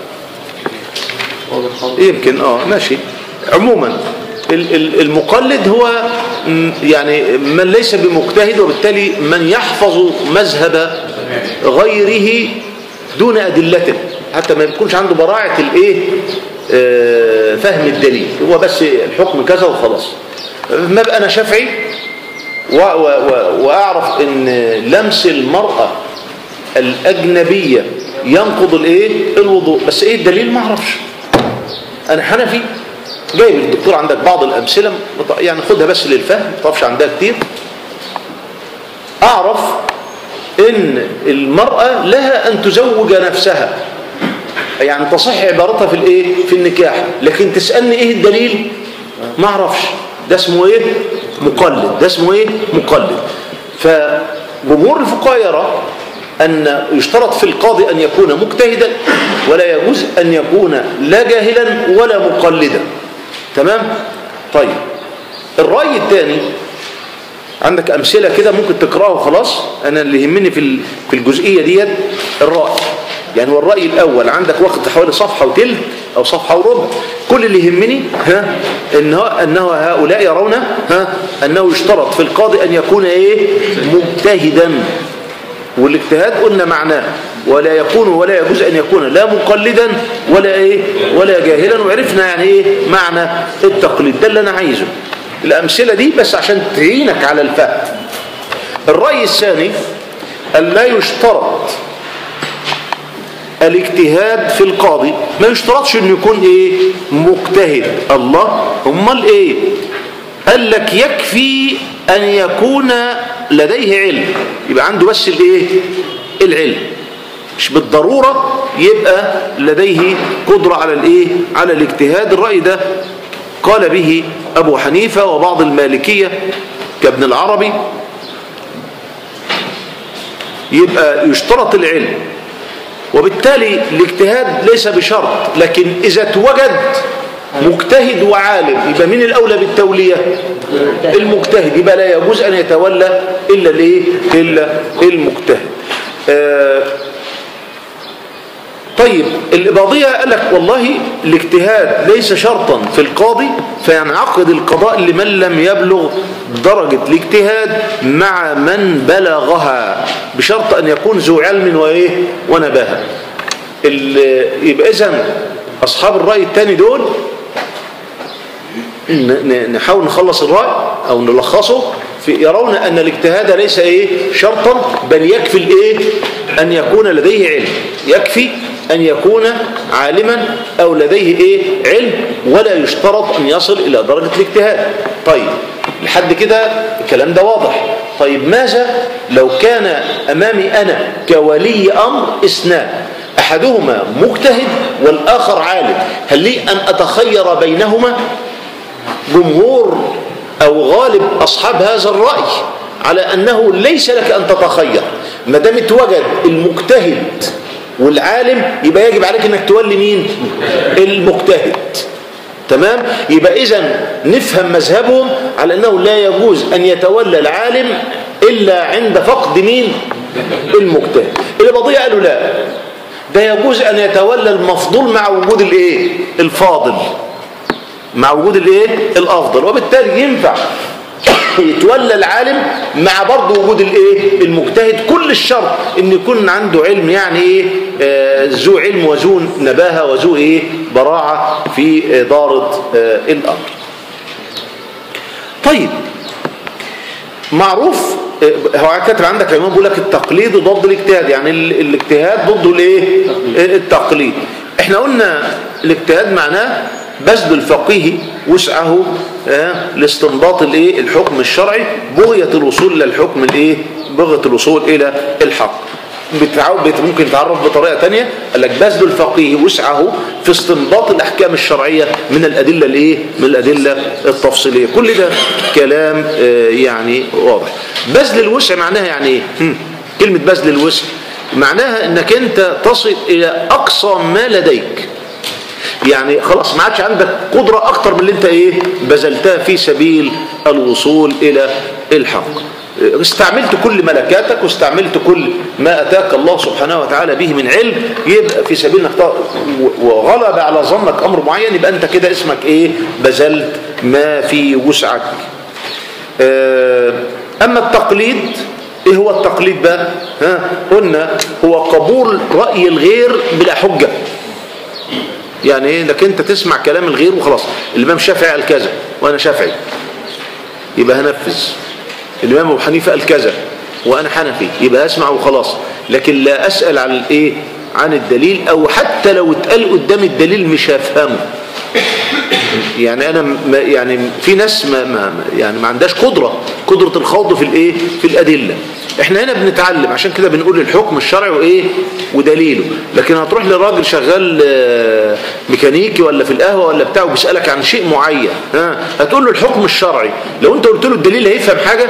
يمكن اه ماشي عموما ال- ال- المقلد هو م- يعني من ليس بمجتهد وبالتالي من يحفظ مذهب غيره دون أدلته حتى ما يكونش عنده براعة الايه آه، فهم الدليل هو بس الحكم كذا وخلاص ما بقى انا شافعي و- و- و- واعرف ان لمس المرأة الاجنبية ينقض الايه الوضوء بس ايه الدليل ما اعرفش انا حنفي جايب الدكتور عندك بعض الامثله مط- يعني خدها بس للفهم ما تعرفش عندها كتير اعرف ان المراه لها ان تزوج نفسها يعني تصح عبارتها في الايه في النكاح لكن تسالني ايه الدليل ما اعرفش ده اسمه ايه مقلد ده اسمه ايه مقلد فجمهور الفقهاء يرى أن يشترط في القاضي أن يكون مجتهدا ولا يجوز أن يكون لا جاهلا ولا مقلدا تمام طيب الرأي الثاني عندك أمثلة كده ممكن تقرأه خلاص أنا اللي يهمني في ال- في الجزئية ديت الرأي يعني هو الرأي الأول عندك واخد حوالي صفحة وتلت أو صفحة وربع كل اللي يهمني ها إنه, أنه هؤلاء يرون ها أنه يشترط في القاضي أن يكون إيه مجتهدا والاجتهاد قلنا معناه ولا يكون ولا يجوز أن يكون لا مقلدا ولا إيه ولا جاهلا وعرفنا يعني إيه معنى التقليد ده اللي أنا عايزه الأمثلة دي بس عشان تعينك على الفهم الرأي الثاني أن لا يشترط الاجتهاد في القاضي ما يشترطش انه يكون ايه مجتهد الله امال ايه قال لك يكفي ان يكون لديه علم يبقى عنده بس الايه العلم مش بالضرورة يبقى لديه قدرة على الايه على الاجتهاد الرأي ده قال به ابو حنيفة وبعض المالكية كابن العربي يبقى يشترط العلم وبالتالي الاجتهاد ليس بشرط لكن إذا توجد مجتهد وعالم يبقى مين الأولى بالتولية المجتهد يبقى لا يجوز أن يتولى إلا الايه إلا المجتهد آه طيب الإباضية قال لك والله الاجتهاد ليس شرطا في القاضي فينعقد القضاء لمن لم يبلغ درجة الاجتهاد مع من بلغها بشرط أن يكون ذو علم وإيه ونباهة ال- يبقى إذن أصحاب الرأي الثاني دول ن- ن- نحاول نخلص الرأي أو نلخصه في يرون أن الاجتهاد ليس إيه شرطا بل يكفي الإيه أن يكون لديه علم يكفي أن يكون عالما أو لديه إيه علم ولا يشترط أن يصل إلى درجة الاجتهاد طيب لحد كده الكلام ده واضح طيب ماذا لو كان أمامي أنا كولي أمر اثنان أحدهما مجتهد والآخر عالم هل لي أن أتخير بينهما جمهور أو غالب أصحاب هذا الرأي على أنه ليس لك أن تتخير ما دام اتوجد المجتهد والعالم يبقى يجب عليك أنك تولي مين المجتهد تمام يبقى إذا نفهم مذهبهم على أنه لا يجوز أن يتولى العالم إلا عند فقد مين المجتهد البضيع قالوا لا ده يجوز أن يتولى المفضول مع وجود الايه الفاضل مع وجود الايه الافضل وبالتالي ينفع يتولى العالم مع برضه وجود الايه المجتهد كل الشرط ان يكون عنده علم يعني ايه آه ذو علم وذو نباهه وذو ايه براعه في اداره آه الامر طيب معروف آه، هو كاتب عندك يا امام بيقول لك التقليد ضد الاجتهاد يعني ال- الاجتهاد ضده الايه التقليد احنا قلنا الاجتهاد معناه بذل الفقيه وسعه آه، لاستنباط الايه الحكم الشرعي بغية الوصول الى الحكم الايه بغية الوصول الى الحق بتعو- بت- ممكن تعرف بطريقة تانية قال لك بذل الفقيه وسعه في استنباط الأحكام الشرعية من الأدلة الإيه؟ من الأدلة التفصيلية كل ده كلام آه، يعني واضح بذل الوسع معناها يعني إيه؟ هم، كلمة بذل الوسع معناها أنك أنت تصل إلى أقصى ما لديك يعني خلاص ما عادش عندك قدرة أكتر من اللي أنت إيه بذلتها في سبيل الوصول إلى الحق استعملت كل ملكاتك واستعملت كل ما أتاك الله سبحانه وتعالى به من علم يبقى في سبيل انك تق- وغلب على ظنك أمر معين يبقى أنت كده اسمك إيه بذلت ما في وسعك آه، أما التقليد إيه هو التقليد بقى ها قلنا هو قبول رأي الغير بلا حجة يعني ايه انك انت تسمع كلام الغير وخلاص الامام الشافعي قال كذا وانا شافعي يبقى هنفذ الامام ابو حنيفه قال كذا وانا حنفي يبقى اسمع وخلاص لكن لا اسال عن الايه عن الدليل او حتى لو اتقال قدام الدليل مش هفهمه يعني انا ما يعني في ناس ما ما يعني ما عندهاش قدره قدره الخوض في الايه في الادله احنا هنا بنتعلم عشان كده بنقول الحكم الشرعي وايه ودليله لكن هتروح لراجل شغال آه، ميكانيكي ولا في القهوه ولا بتاعه بيسالك عن شيء معين ها هتقول له الحكم الشرعي لو انت قلت له الدليل هيفهم حاجه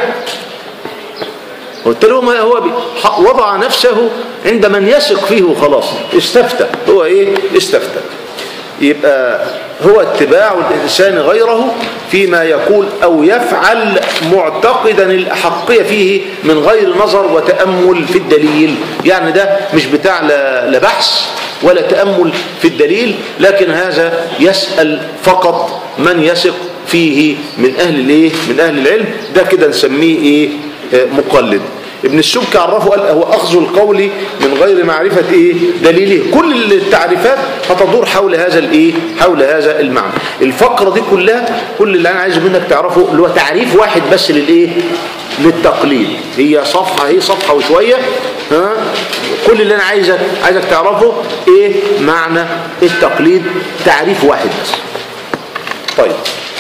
قلت له ما هو بي- ح- وضع نفسه عند من يثق فيه وخلاص استفتى هو ايه استفتى يبقى هو اتباع الإنسان غيره فيما يقول أو يفعل معتقدا الأحقية فيه من غير نظر وتأمل في الدليل يعني ده مش بتاع لا لا بحث ولا تأمل في الدليل لكن هذا يسأل فقط من يثق فيه من أهل الايه من أهل العلم ده كده نسميه إيه آه، مقلد ابن السبك عرفه قال هو أخذ القول من غير معرفة إيه دليله كل التعريفات هتدور حول هذا الإيه حول هذا المعنى الفقرة دي كلها كل اللي أنا عايزه منك تعرفه اللي هو تعريف واحد بس للإيه للتقليد هي صفحة هي صفحة وشوية ها كل اللي أنا عايزك عايزك تعرفه إيه معنى التقليد تعريف واحد بس طيب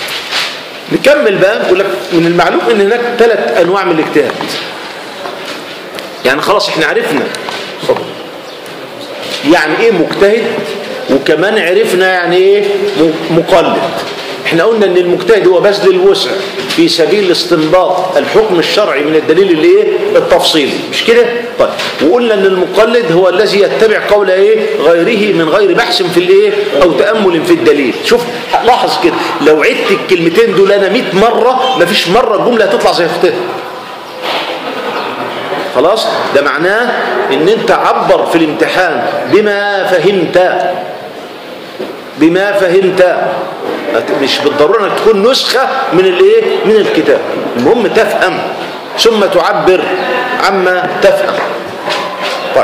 نكمل بقى نقول لك من المعلوم ان هناك ثلاث انواع من الاجتهاد يعني خلاص احنا عرفنا اتفضل. يعني ايه مجتهد وكمان عرفنا يعني ايه م- مقلد احنا قلنا ان المجتهد هو بذل الوسع في سبيل استنباط الحكم الشرعي من الدليل اللي ايه التفصيلي مش كده طيب وقلنا ان المقلد هو الذي يتبع قول ايه غيره من غير بحث في الايه او تامل في الدليل شوف لاحظ كده لو عدت الكلمتين دول انا 100 مره مفيش مره الجمله هتطلع زي اختها خلاص ده معناه ان انت عبر في الامتحان بما فهمت بما فهمت مش بالضرورة انك تكون نسخة من الايه من الكتاب المهم تفهم ثم تعبر عما تفهم طيب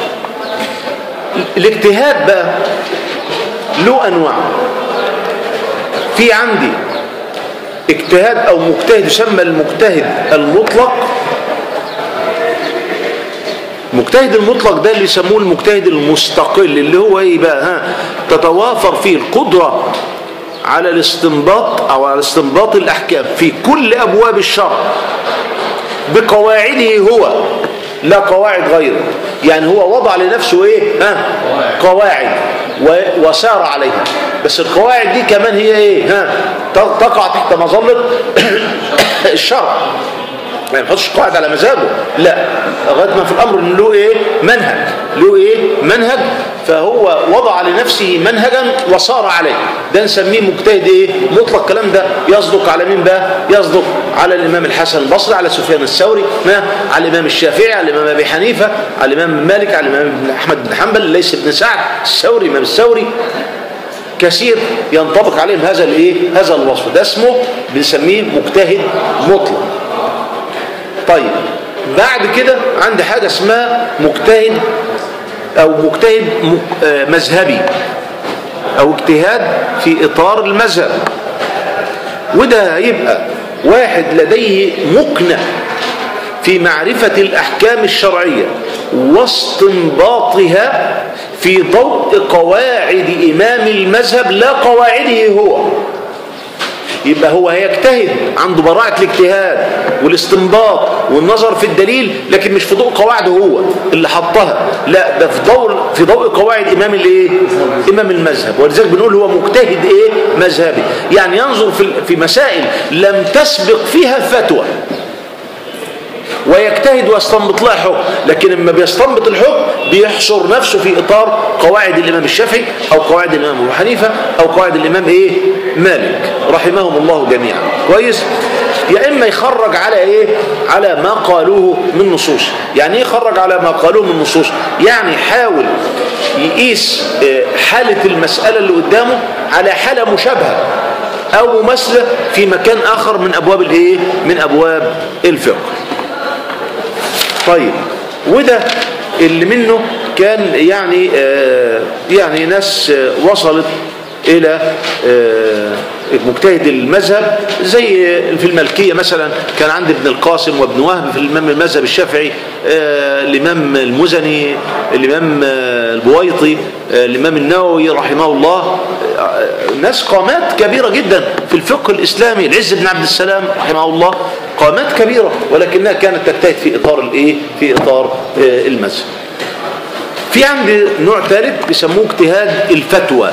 الاجتهاد بقى له انواع في عندي اجتهاد او مجتهد يسمى المجتهد المطلق المجتهد المطلق ده اللي يسموه المجتهد المستقل اللي هو ايه بقى ها تتوافر فيه القدرة على الاستنباط او على استنباط الاحكام في كل ابواب الشرع بقواعده هو لا قواعد غيره يعني هو وضع لنفسه ايه ها قواعد و- وسار عليها بس القواعد دي كمان هي ايه ها ت- تقع تحت مظلة الشرع ما يحطش قواعد على مزاجه لا لغايه ما في الامر ان له ايه منهج له ايه منهج فهو وضع لنفسه منهجا وصار عليه ده نسميه مجتهد ايه مطلق الكلام ده يصدق على مين بقى يصدق على الامام الحسن البصري على سفيان الثوري ما على الامام الشافعي على الامام ابي حنيفه على الامام مالك على الامام ابن احمد بن حنبل ليس بن سعد الثوري امام الثوري كثير ينطبق عليهم هذا الايه هذا الوصف ده اسمه بنسميه مجتهد مطلق طيب بعد كده عندي حاجة اسمها مجتهد او مجتهد م- آه، مذهبي او اجتهاد في اطار المذهب وده هيبقى واحد لديه مقنع في معرفة الأحكام الشرعية واستنباطها في ضوء قواعد إمام المذهب لا قواعده هو يبقى هو هيجتهد عنده براعة الاجتهاد والاستنباط والنظر في الدليل لكن مش في ضوء قواعده هو اللي حطها لا ده في ضوء في ضوء قواعد امام الايه امام المذهب ولذلك بنقول هو مجتهد ايه مذهبي يعني ينظر في في مسائل لم تسبق فيها فتوى ويجتهد ويستنبط لها حكم لكن لما بيستنبط الحكم بيحصر نفسه في اطار قواعد الامام الشافعي او قواعد الامام ابو حنيفه او قواعد الامام ايه مالك رحمهم الله جميعا كويس يا اما يخرج على ايه على ما قالوه من نصوص يعني ايه يخرج على ما قالوه من نصوص يعني يحاول يقيس آه، حاله المساله اللي قدامه على حاله مشابهه او مماثله في مكان اخر من ابواب الايه من ابواب الفقه طيب وده اللي منه كان يعني آه يعني ناس آه وصلت الى آه مجتهد المذهب زي في الملكية مثلا كان عند ابن القاسم وابن وهب في الإمام المذهب الشافعي آه الإمام المزني الإمام آه البويطي آه الإمام النووي رحمه الله آه ناس قامات كبيرة جدا في الفقه الإسلامي العز بن عبد السلام رحمه الله قامات كبيرة ولكنها كانت تجتهد في إطار الإيه في إطار آه المذهب في عندي نوع ثالث بيسموه اجتهاد الفتوى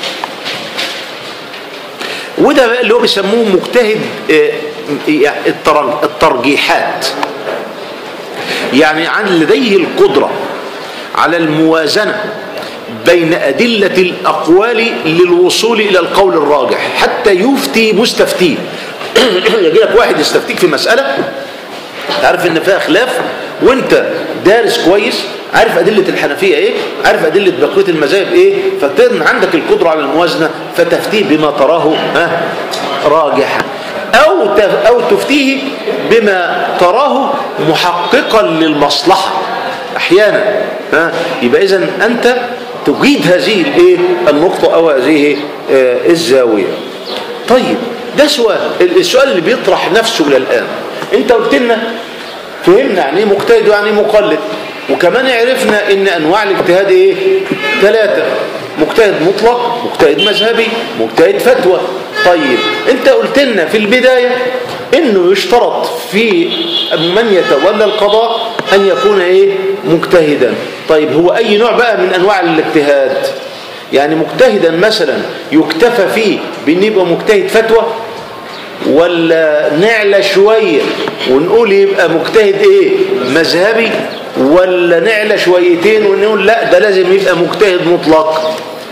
وده بقى اللي هو بيسموه مجتهد آه، يعني الترج- الترجيحات يعني عن لديه القدرة على الموازنة بين أدلة الأقوال للوصول إلى القول الراجح حتى يفتي مستفتيه يجي لك واحد يستفتيك في مسألة تعرف ان فيها خلاف وانت دارس كويس عارف أدلة الحنفية ايه عارف أدلة بقية المذاهب ايه فتكون عندك القدرة على الموازنة فتفتيه بما تراه ها راجحا أو تف- أو تفتيه بما تراه محققا للمصلحة أحيانا ها يبقى إذا أنت تجيد هذه الايه النقطة أو هذه آه، الزاوية طيب ده سؤال السؤال اللي بيطرح نفسه للآن انت قلت لنا فهمنا يعني ايه مجتهد ويعني ايه مقلد وكمان عرفنا ان انواع الاجتهاد ايه ثلاثة مجتهد مطلق مجتهد مذهبي مجتهد فتوى طيب انت قلت لنا في البداية انه يشترط في من يتولى القضاء ان يكون ايه مجتهدا طيب هو اي نوع بقى من انواع الاجتهاد يعني مجتهدا مثلا يكتفى فيه بان يبقى مجتهد فتوى ولا نعلى شوية ونقول يبقى مجتهد ايه مذهبي ولا نعلى شويتين ونقول لا ده لازم يبقى مجتهد مطلق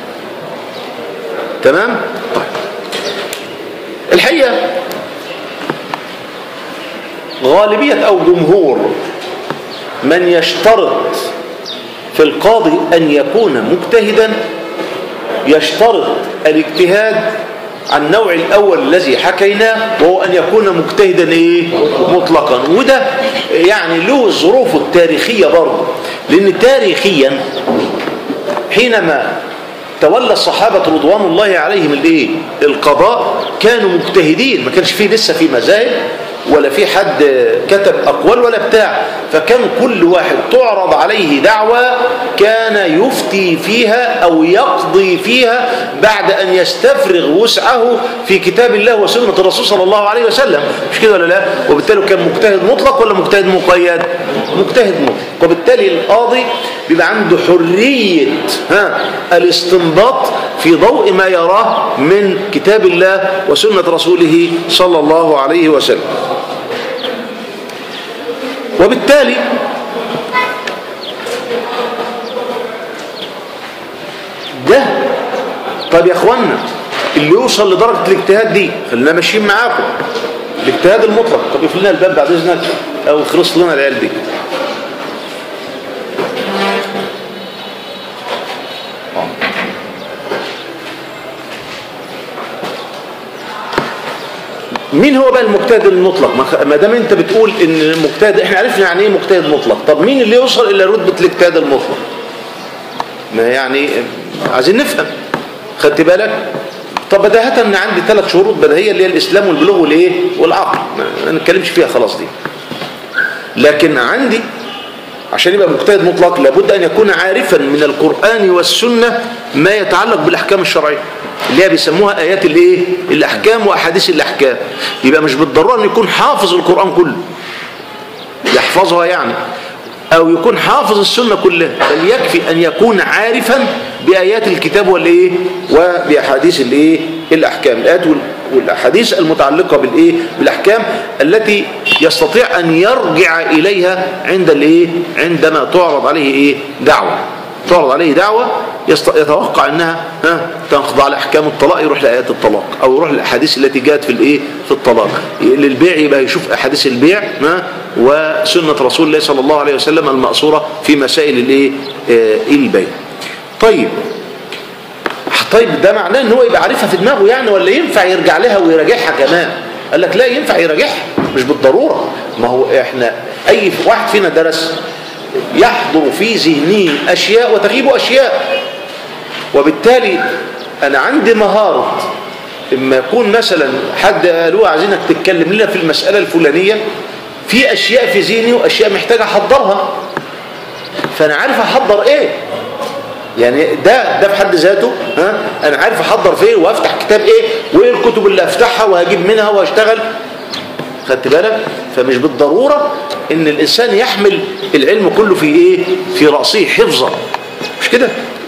تمام طيب الحقيقة غالبية او جمهور من يشترط في القاضي أن يكون مجتهدا يشترط الاجتهاد عن النوع الأول الذي حكيناه وهو أن يكون مجتهدا إيه؟ مطلقا وده يعني له ظروفه التاريخية برضه لأن تاريخيا حينما تولى الصحابة رضوان الله عليهم الايه القضاء كانوا مجتهدين ما كانش فيه لسه في مذاهب ولا في حد كتب أقوال ولا بتاع فكان كل واحد تعرض عليه دعوة كان يفتي فيها أو يقضي فيها بعد أن يستفرغ وسعه في كتاب الله وسنة الرسول صلى الله عليه وسلم مش كده ولا لا وبالتالي كان مجتهد مطلق ولا مجتهد مقيد مجتهد مطلق وبالتالي القاضي بيبقى عنده حرية ها الاستنباط في ضوء ما يراه من كتاب الله وسنة رسوله صلى الله عليه وسلم وبالتالي ده طب يا اخوانا اللي يوصل لدرجة الاجتهاد دي خلينا ماشيين معاكم الاجتهاد المطلق طب يقفل لنا الباب بعد اذنك او خلص لنا العيال دي مين هو بقى المجتهد المطلق ما خ- ما دام انت بتقول ان المجتهد احنا عرفنا يعني ايه مجتهد مطلق طب مين اللي يوصل الى رتبه الاجتهاد المطلق ما يعني عايزين نفهم خدت بالك طب بداهة ان عندي ثلاث شروط بديهيه اللي هي الاسلام والبلوغ والايه والعقل ما ما نتكلمش فيها خلاص دي لكن عندي عشان يبقى مجتهد مطلق لابد أن يكون عارفا من القرآن والسنة ما يتعلق بالأحكام الشرعية اللي هي بيسموها آيات الايه الأحكام وأحاديث الأحكام يبقى مش بالضرورة أن يكون حافظ القرآن كله يحفظها يعني أو يكون حافظ السنة كلها بل يكفي أن يكون عارفا بآيات الكتاب والإيه وبأحاديث الإيه الأحكام الآيات وال- والأحاديث المتعلقة بالإيه بالأحكام التي يستطيع أن يرجع إليها عند الإيه عندما تعرض عليه إيه دعوة تعرض عليه دعوة يست- يتوقع أنها ها تنخضع لأحكام الطلاق يروح لآيات الطلاق أو يروح للأحاديث التي جاءت في الإيه في الطلاق للبيع يبقى يشوف أحاديث البيع ها وسنة رسول الله صلى الله عليه وسلم المأثورة في مسائل الإيه آه، البيع طيب طيب ده معناه ان هو يبقى عارفها في دماغه يعني ولا ينفع يرجع لها ويراجعها كمان قال لك لا ينفع يراجعها مش بالضرورة ما هو احنا اي واحد فينا درس يحضر في ذهنه اشياء وتغيب اشياء وبالتالي انا عندي مهارة اما يكون مثلا حد قالوا عايزينك تتكلم لنا في المسألة الفلانية في اشياء في ذهني واشياء محتاج احضرها فانا عارف احضر ايه يعني ده ده في حد ذاته ها انا عارف احضر فين وافتح كتاب ايه وايه الكتب اللي افتحها وهجيب منها واشتغل خدت بالك فمش بالضرورة ان الانسان يحمل العلم كله في ايه في رأسه حفظا مش كده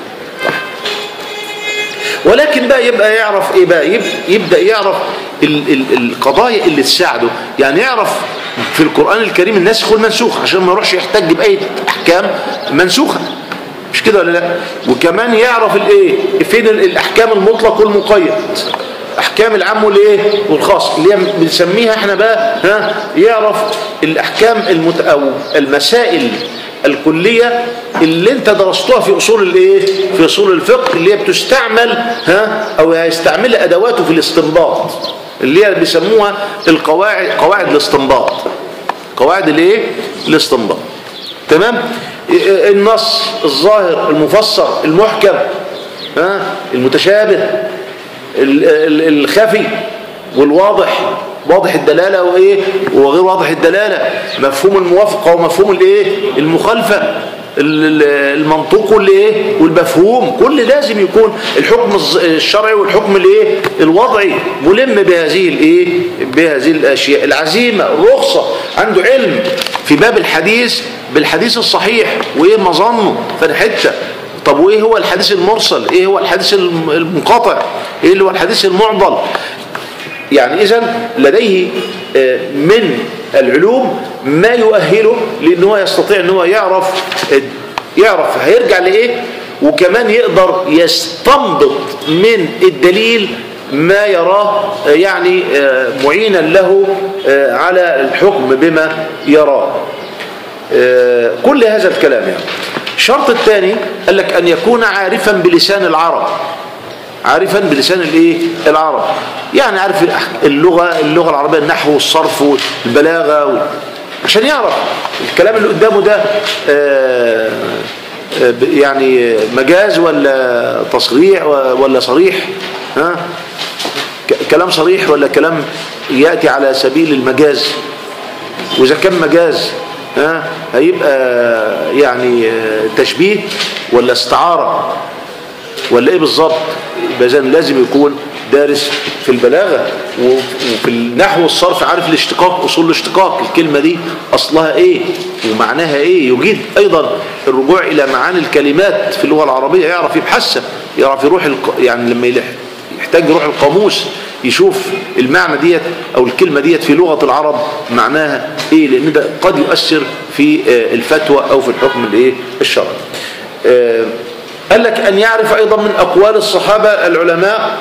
ولكن بقى يبقى يعرف ايه بقى يب- يبدأ يعرف ال ال القضايا اللي تساعده يعني يعرف في القرآن الكريم الناسخ والمنسوخ عشان ما يروحش يحتج بأي احكام منسوخة مش كده ولا لا وكمان يعرف الايه فين ال- الاحكام المطلق والمقيد احكام العام والايه والخاص اللي هي بنسميها احنا بقى ها يعرف الاحكام المت او المسائل الكلية اللي انت درستوها في اصول الايه في اصول الفقه اللي هي بتستعمل ها او هيستعملها ادواته في الاستنباط اللي هي بيسموها القواعد قواعد الاستنباط قواعد الايه الاستنباط تمام النص الظاهر المفسر المحكم ها المتشابه ال- ال- الخفي والواضح واضح الدلالة وإيه وغير واضح الدلالة مفهوم الموافقة ومفهوم الإيه المخالفة ال- ال- المنطوق والإيه والمفهوم كل لازم يكون الحكم الز- الشرعي والحكم الإيه الوضعي ملم بهذه الإيه بهذه الأشياء العزيمة الرخصة عنده علم في باب الحديث بالحديث الصحيح وإيه مظنه فالحتة طب وايه هو الحديث المرسل ايه هو الحديث الم- المنقطع ايه اللي هو الحديث المعضل يعني اذا لديه آه، من العلوم ما يؤهله لان هو يستطيع ان هو يعرف آه، يعرف هيرجع لايه وكمان يقدر يستنبط من الدليل ما يراه آه، يعني آه، معينا له آه، على الحكم بما يراه آه، كل هذا الكلام يعني الشرط الثاني قال لك أن يكون عارفا بلسان العرب عارفا بلسان الايه العرب يعني عارف الأح- اللغة اللغة العربية النحو والصرف والبلاغة و... عشان يعرف الكلام اللي قدامه ده آه، آه، ب- يعني مجاز ولا تصريح و- ولا صريح ها ك- كلام صريح ولا كلام يأتي على سبيل المجاز وإذا كان مجاز ها هيبقى يعني آه، تشبيه ولا استعارة ولا ايه بالظبط يبقى إذن لازم يكون دارس في البلاغة وفي النحو والصرف عارف الاشتقاق أصول الاشتقاق الكلمة دي أصلها ايه ومعناها ايه يجيد أيضا الرجوع إلى معاني الكلمات في اللغة العربية يعرف يبحثها يعرف يروح الق... يعني لما يلح يحتاج يروح القاموس يشوف المعنى ديت او الكلمة ديت في لغة العرب معناها ايه لان ده قد يؤثر في آه، الفتوى او في الحكم الايه الشرعي آه، قال لك ان يعرف ايضا من اقوال الصحابة العلماء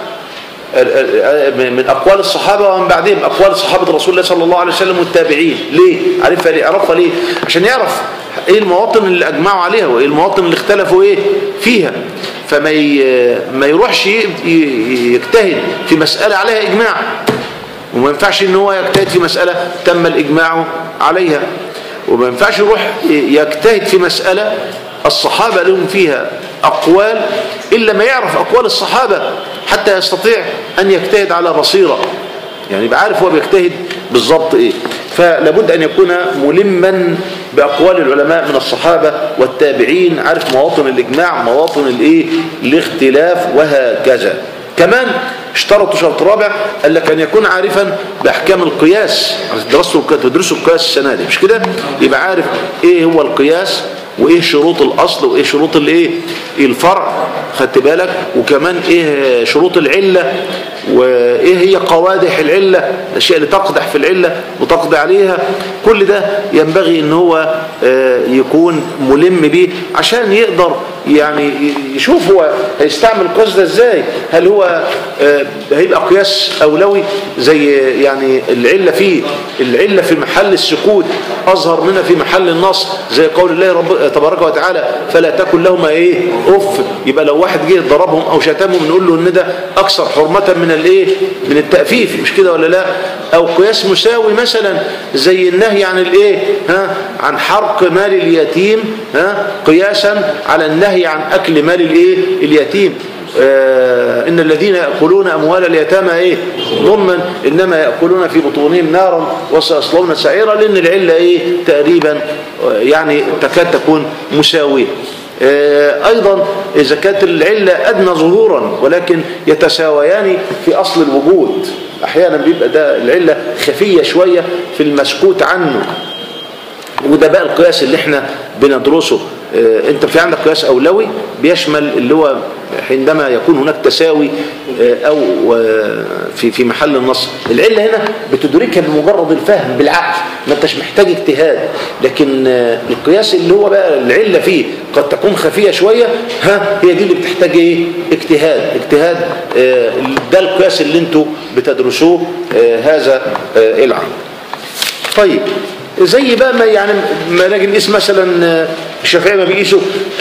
من أقوال الصحابة ومن بعدهم أقوال صحابة رسول الله صلى الله عليه وسلم والتابعين ليه؟ عرفها ليه؟ عرفها ليه؟ عشان يعرف إيه المواطن اللي أجمعوا عليها وإيه المواطن اللي اختلفوا إيه فيها فما ي- ما يروحش ي- ي- يجتهد في مسألة عليها إجماع وما ينفعش ان هو يجتهد في مسألة تم الإجماع عليها وما ينفعش يروح يجتهد في مسألة الصحابة لهم فيها أقوال إلا ما يعرف أقوال الصحابة حتى يستطيع أن يجتهد على بصيرة يعني يبقى عارف هو بيجتهد بالضبط إيه فلابد أن يكون ملما بأقوال العلماء من الصحابة والتابعين عارف مواطن الإجماع مواطن الإيه الاختلاف وهكذا كمان اشترطوا شرط رابع قال لك ان يكون عارفا باحكام القياس درسوا تدرسوا القياس السنه دي مش كده يبقى عارف ايه هو القياس وايه شروط الاصل وايه شروط الايه الفرع خدت بالك وكمان ايه شروط العله وايه هي قوادح العله الاشياء اللي تقدح في العله وتقضي عليها كل ده ينبغي ان هو آه، يكون ملم بيه عشان يقدر يعني يشوف هو هيستعمل القياس ده ازاي هل هو آه، هيبقى قياس اولوي زي يعني العله فيه العله في محل السكوت اظهر منها في محل النص زي قول الله رب تبارك وتعالى فلا تكن لهما ايه اف يبقى لو واحد جه ضربهم او شتمهم نقول له ان ده اكثر حرمه من الايه من التأفيف مش كده ولا لا او قياس مساوي مثلا زي النهي عن الايه ها عن حرق مال اليتيم ها قياسا على النهي عن اكل مال الايه اليتيم آه ان الذين ياكلون اموال اليتامى ايه ظلما انما ياكلون في بطونهم نارا وسيصلون سعيرا لان العله ايه تقريبا آه، يعني تكاد تكون مساويه آه، أيضا إذا كانت العلة أدنى ظهورا ولكن يتساويان في أصل الوجود أحيانا بيبقى ده العلة خفية شوية في المسكوت عنه وده بقى القياس اللي احنا بندرسه اه انت في عندك قياس اولوي بيشمل اللي هو عندما يكون هناك تساوي اه او اه في في محل النص العله هنا بتدركها بمجرد الفهم بالعقل ما انتش محتاج اجتهاد لكن اه القياس اللي هو بقى العله فيه قد تكون خفيه شويه ها هي دي اللي بتحتاج ايه اجتهاد اجتهاد اه ده القياس اللي انتوا بتدرسوه اه هذا اه العام طيب زي بقى ما يعني ما نجي نقيس مثلا الشافعيه ما بيقيسوا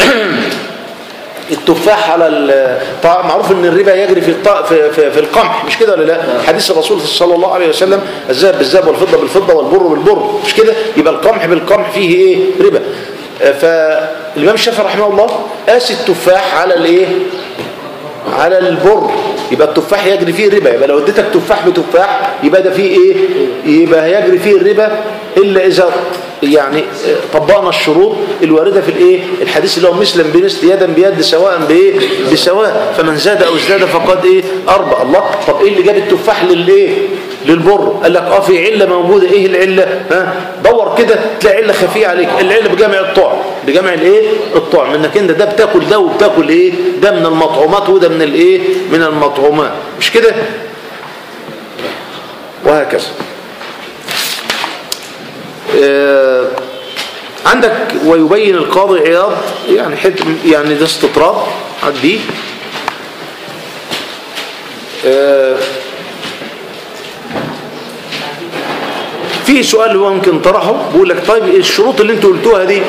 التفاح على ال- طبعا معروف ان الربا يجري في الط- في في, في القمح مش كده ولا لا حديث الرسول صلى الله عليه وسلم الذهب بالذهب والفضه بالفضه والبر بالبر مش كده يبقى القمح بالقمح فيه ايه ربا آه، فالامام الشافعي رحمه الله قاس التفاح على الايه على البر يبقى التفاح يجري فيه الربا يبقى لو اديتك تفاح بتفاح يبقى ده فيه ايه يبقى هيجري فيه الربا الا اذا يعني آه، طبقنا الشروط الوارده في الايه الحديث اللي هو مثلا بمثل يدا بيد سواء بايه بسواء فمن زاد او ازداد فقد ايه اربع الله طب ايه اللي جاب التفاح للايه للبر قال لك اه في عله موجوده ايه العله ها دور كده تلاقي عله خفيه عليك العله بجمع الطعم بجمع الايه الطعم انك انت ده بتاكل ده وبتاكل ايه ده من المطعومات وده من الايه من المطعومات مش كده وهكذا آه، عندك ويبين القاضي عياض يعني حد يعني ده استطراد عديه آه، في سؤال هو ممكن طرحه بيقول لك طيب الشروط اللي انتوا قلتوها دي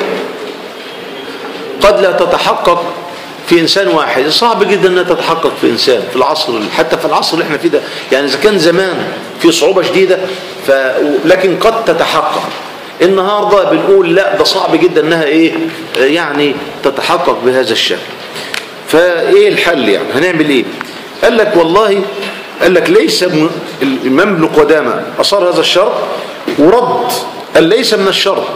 قد لا تتحقق في انسان واحد صعب جدا انها تتحقق في انسان في العصر حتى في العصر اللي احنا فيه ده يعني اذا كان زمان في صعوبه شديده ف... لكن قد تتحقق النهارده بنقول لا ده صعب جدا انها ايه يعني تتحقق بهذا الشكل فايه الحل يعني هنعمل ايه قال لك والله قال لك ليس من الامام ابن قدامه اصار هذا الشرط ورد قال ليس من الشرط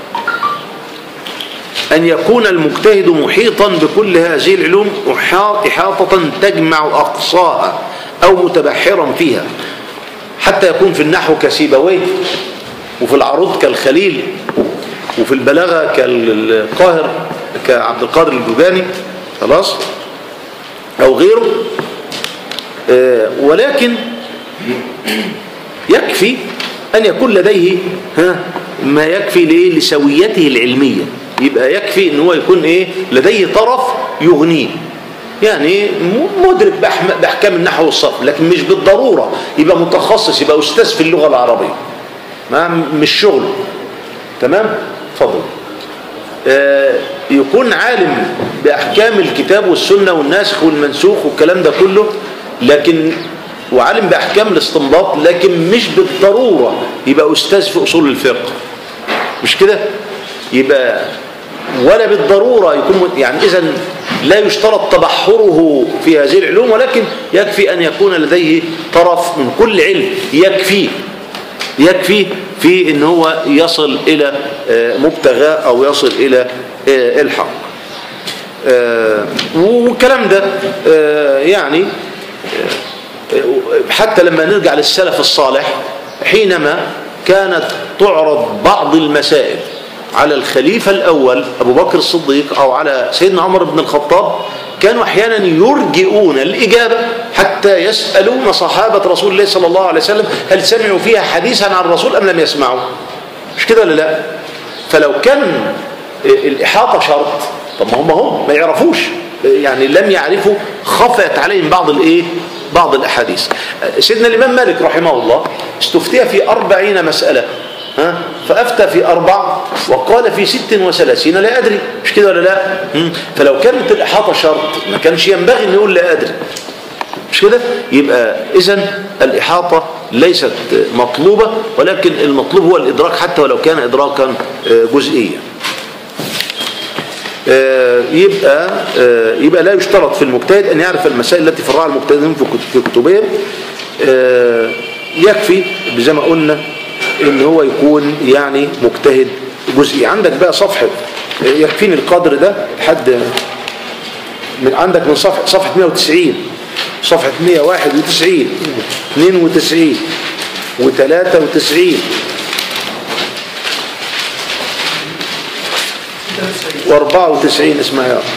أن يكون المجتهد محيطا بكل هذه العلوم إحاطة تجمع أقصاها أو متبحرا فيها حتى يكون في النحو كسيبويه وفي العروض كالخليل وفي البلاغة كالقاهر كعبد القادر الجوجاني خلاص أو غيره آه ولكن يكفي أن يكون لديه ها ما يكفي ليه لسويته العلمية يبقى يكفي ان هو يكون ايه لديه طرف يغنيه يعني مدرك باحكام النحو والصرف لكن مش بالضروره يبقى متخصص يبقى استاذ في اللغه العربيه ما مش شغله تمام اتفضل آه يكون عالم باحكام الكتاب والسنه والناسخ والمنسوخ والكلام ده كله لكن وعالم باحكام الاستنباط لكن مش بالضروره يبقى استاذ في اصول الفقه مش كده يبقى ولا بالضرورة يكون يعني إذا لا يشترط تبحره في هذه العلوم ولكن يكفي أن يكون لديه طرف من كل علم يكفي يكفي في ان هو يصل إلى مبتغى أو يصل إلى الحق والكلام ده يعني حتى لما نرجع للسلف الصالح حينما كانت تعرض بعض المسائل على الخليفة الأول أبو بكر الصديق أو على سيدنا عمر بن الخطاب كانوا أحيانا يرجئون الإجابة حتى يسألون صحابة رسول الله صلى الله عليه وسلم هل سمعوا فيها حديثا عن الرسول أم لم يسمعوا مش كده ولا لا فلو كان الإحاطة شرط طب ما هم هم ما يعرفوش يعني لم يعرفوا خفت عليهم بعض الايه بعض الاحاديث سيدنا الامام مالك رحمه الله استفتي في أربعين مسألة ها فأفتى في أربع وقال في ست وثلاثين لا أدري مش كده ولا لا مم. فلو كانت الإحاطة شرط ما كانش ينبغي أن يقول لا أدري مش كده يبقى إذا الإحاطة ليست مطلوبة ولكن المطلوب هو الإدراك حتى ولو كان إدراكا جزئيا يبقى يبقى لا يشترط في المجتهد أن يعرف المسائل التي فرعها المجتهدين في كتبهم يكفي زي ما قلنا ان هو يكون يعني مجتهد جزئي عندك بقى صفحة يكفيني القدر ده لحد من عندك من صفحة صفحة 190 صفحة 191 92 و93 و94 اسمها يا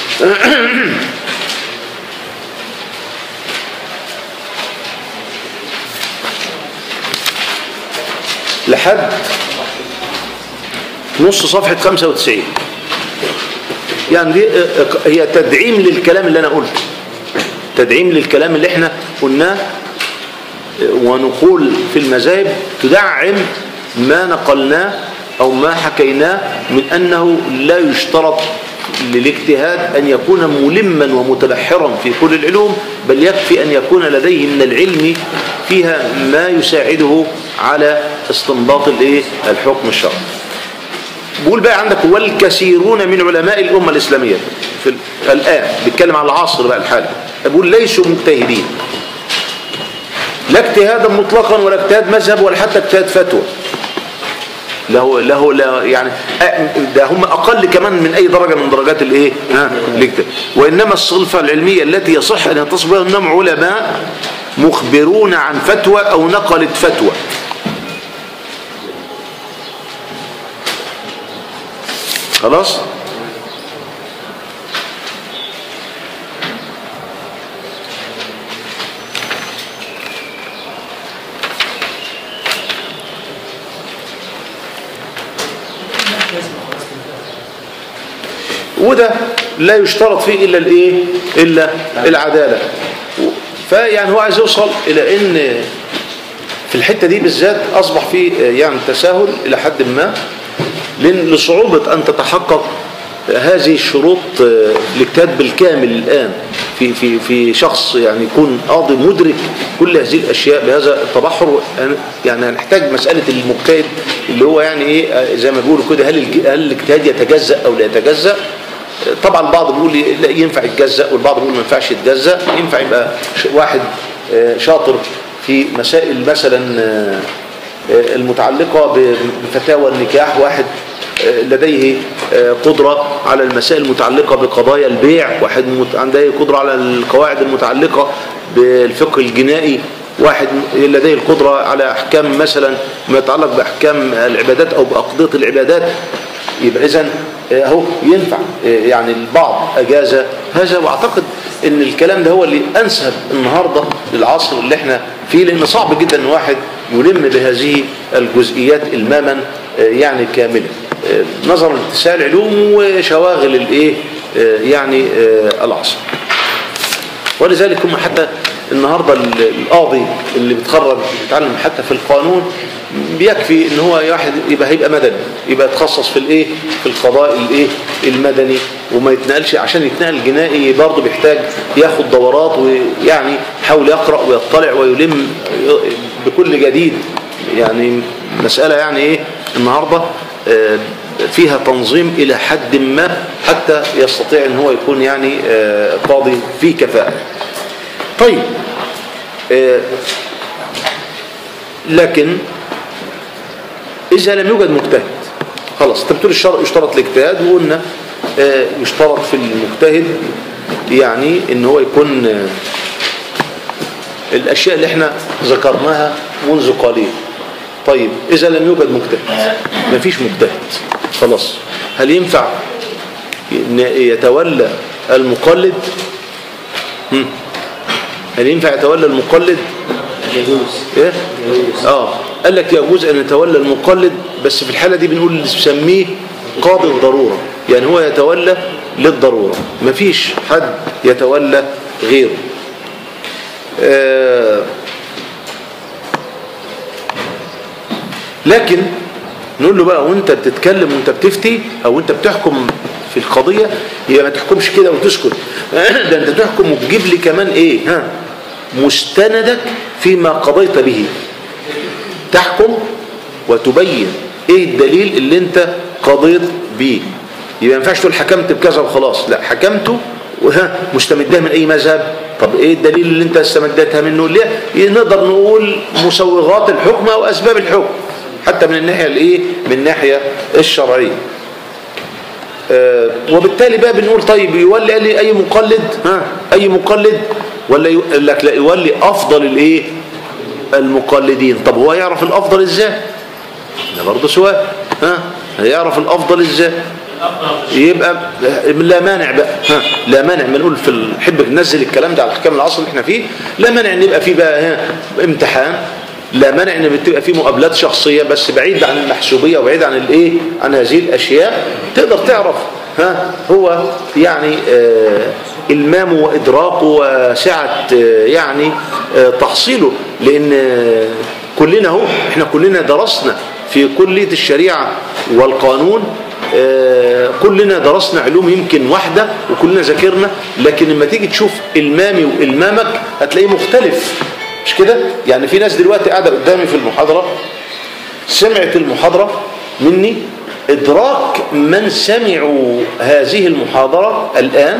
لحد نص صفحة 95 يعني دي هي تدعيم للكلام اللي أنا قلته تدعيم للكلام اللي احنا قلناه ونقول في المذاهب تدعم ما نقلناه أو ما حكيناه من أنه لا يشترط للاجتهاد أن يكون ملما ومتبحرا في كل العلوم بل يكفي أن يكون لديه من العلم فيها ما يساعده على استنباط الايه الحكم الشرعي بقول بقى عندك والكثيرون من علماء الأمة الإسلامية في الآن بيتكلم عن العصر بقى الحالي بقول ليسوا مجتهدين لا اجتهادا مطلقا ولا اجتهاد مذهب ولا حتى اجتهاد فتوى له له لا يعني ده هم اقل كمان من اي درجه من درجات الايه ها الاجتهاد وانما الصلفه العلميه التي يصح ان يتصف بها انهم علماء مخبرون عن فتوى او نقلت فتوى خلاص وده لا يشترط فيه إلا الإيه إلا العدالة فيعني هو عايز يوصل إلى إن في الحتة دي بالذات أصبح في يعني تساهل إلى حد ما لأن لصعوبة أن تتحقق هذه الشروط الاجتهاد بالكامل الآن في في في شخص يعني يكون قاضي مدرك كل هذه الأشياء بهذا التبحر يعني هنحتاج مسألة المجتهد اللي هو يعني إيه زي ما بيقولوا كده هل الج- هل الاجتهاد يتجزأ أو لا يتجزأ طبعا البعض بيقول لا ينفع يتجزأ والبعض بيقول ما ينفعش يتجزأ ينفع يبقى ش- واحد آه، شاطر في مسائل مثلا آه، آه، المتعلقة ب- بفتاوى النكاح واحد آه، لديه آه، قدرة على المسائل المتعلقة بقضايا البيع واحد مت- عنده قدرة على القواعد المتعلقة بالفقه الجنائي واحد لديه القدرة على أحكام مثلا ما يتعلق بأحكام العبادات أو بأقضية العبادات يبقى إذن آه، اهو ينفع آه، يعني البعض أجاز هذا وأعتقد ان الكلام ده هو اللي أنسب النهاردة للعصر اللي احنا فيه لأن صعب جدا ان واحد يلم بهذه الجزئيات الماما آه، يعني كاملة آه، نظرا لاتساع العلوم وشواغل الايه آه، يعني آه، العصر ولذلك هم حتى النهاردة ال- القاضي اللي بيتخرج بيتعلم حتى في القانون بيكفي ان هو واحد يبقى هيبقى مدني يبقى يتخصص في الايه في القضاء الايه المدني وما يتنقلش عشان يتنقل جنائي برضه بيحتاج ياخد دورات ويعني يحاول يقرأ ويطلع ويلم بكل جديد يعني مسألة يعني ايه النهاردة آه، فيها تنظيم إلى حد ما حتى يستطيع ان هو يكون يعني آه، قاضي في كفاءة طيب آه، لكن إذا لم يوجد مجتهد خلاص انت بتقول الشرع يشترط الاجتهاد وقلنا آه، يشترط في المجتهد يعني ان هو يكون آه، الأشياء اللي احنا ذكرناها منذ قليل طيب إذا لم يوجد مجتهد مفيش مجتهد خلاص هل ينفع إن يتولى المقلد هم؟ هل ينفع يتولى المقلد يجوز ايه يجوز اه قال لك يجوز ان يتولى المقلد بس في الحالة دي بنقول نسميه قاضي الضرورة يعني هو يتولى للضرورة مفيش حد يتولى غيره آه لكن نقول له بقى وانت بتتكلم وانت بتفتي او انت بتحكم في القضية هي ما تحكمش كده وتسكت ده انت تحكم وتجيب لي كمان ايه ها مستندك فيما قضيت به تحكم وتبين ايه الدليل اللي انت قضيت بيه يبقى ما ينفعش تقول حكمت بكذا وخلاص لا حكمته وها مستمدها من اي مذهب طب ايه الدليل اللي انت استمدتها منه ليه نقدر نقول مسوغات الحكم او اسباب الحكم حتى من الناحيه الايه من الناحيه الشرعيه آه، وبالتالي بقى بنقول طيب يولي قال لي اي مقلد ها اي مقلد ولا يقول لك لا يولي افضل الايه المقلدين طب هو يعرف الافضل ازاي ده برضه سؤال ها هيعرف الافضل ازاي يبقى لا مانع بقى ها لا مانع ما نقول في نحب ننزل الكلام ده على احكام العصر اللي احنا فيه لا مانع ان يبقى فيه بقى ها امتحان لا مانع ان بتبقى فيه مقابلات شخصيه بس بعيد عن المحسوبيه وبعيد عن الايه عن هذه الاشياء تقدر تعرف ها هو يعني آه المامه وادراكه وسعه آه يعني آه تحصيله لان آه كلنا اهو احنا كلنا درسنا في كليه الشريعه والقانون آه، كلنا درسنا علوم يمكن واحدة وكلنا ذاكرنا لكن لما تيجي تشوف المامي والمامك هتلاقيه مختلف مش كده يعني في ناس دلوقتي قاعدة قدامي في المحاضرة سمعت المحاضرة مني إدراك من سمعوا هذه المحاضرة الآن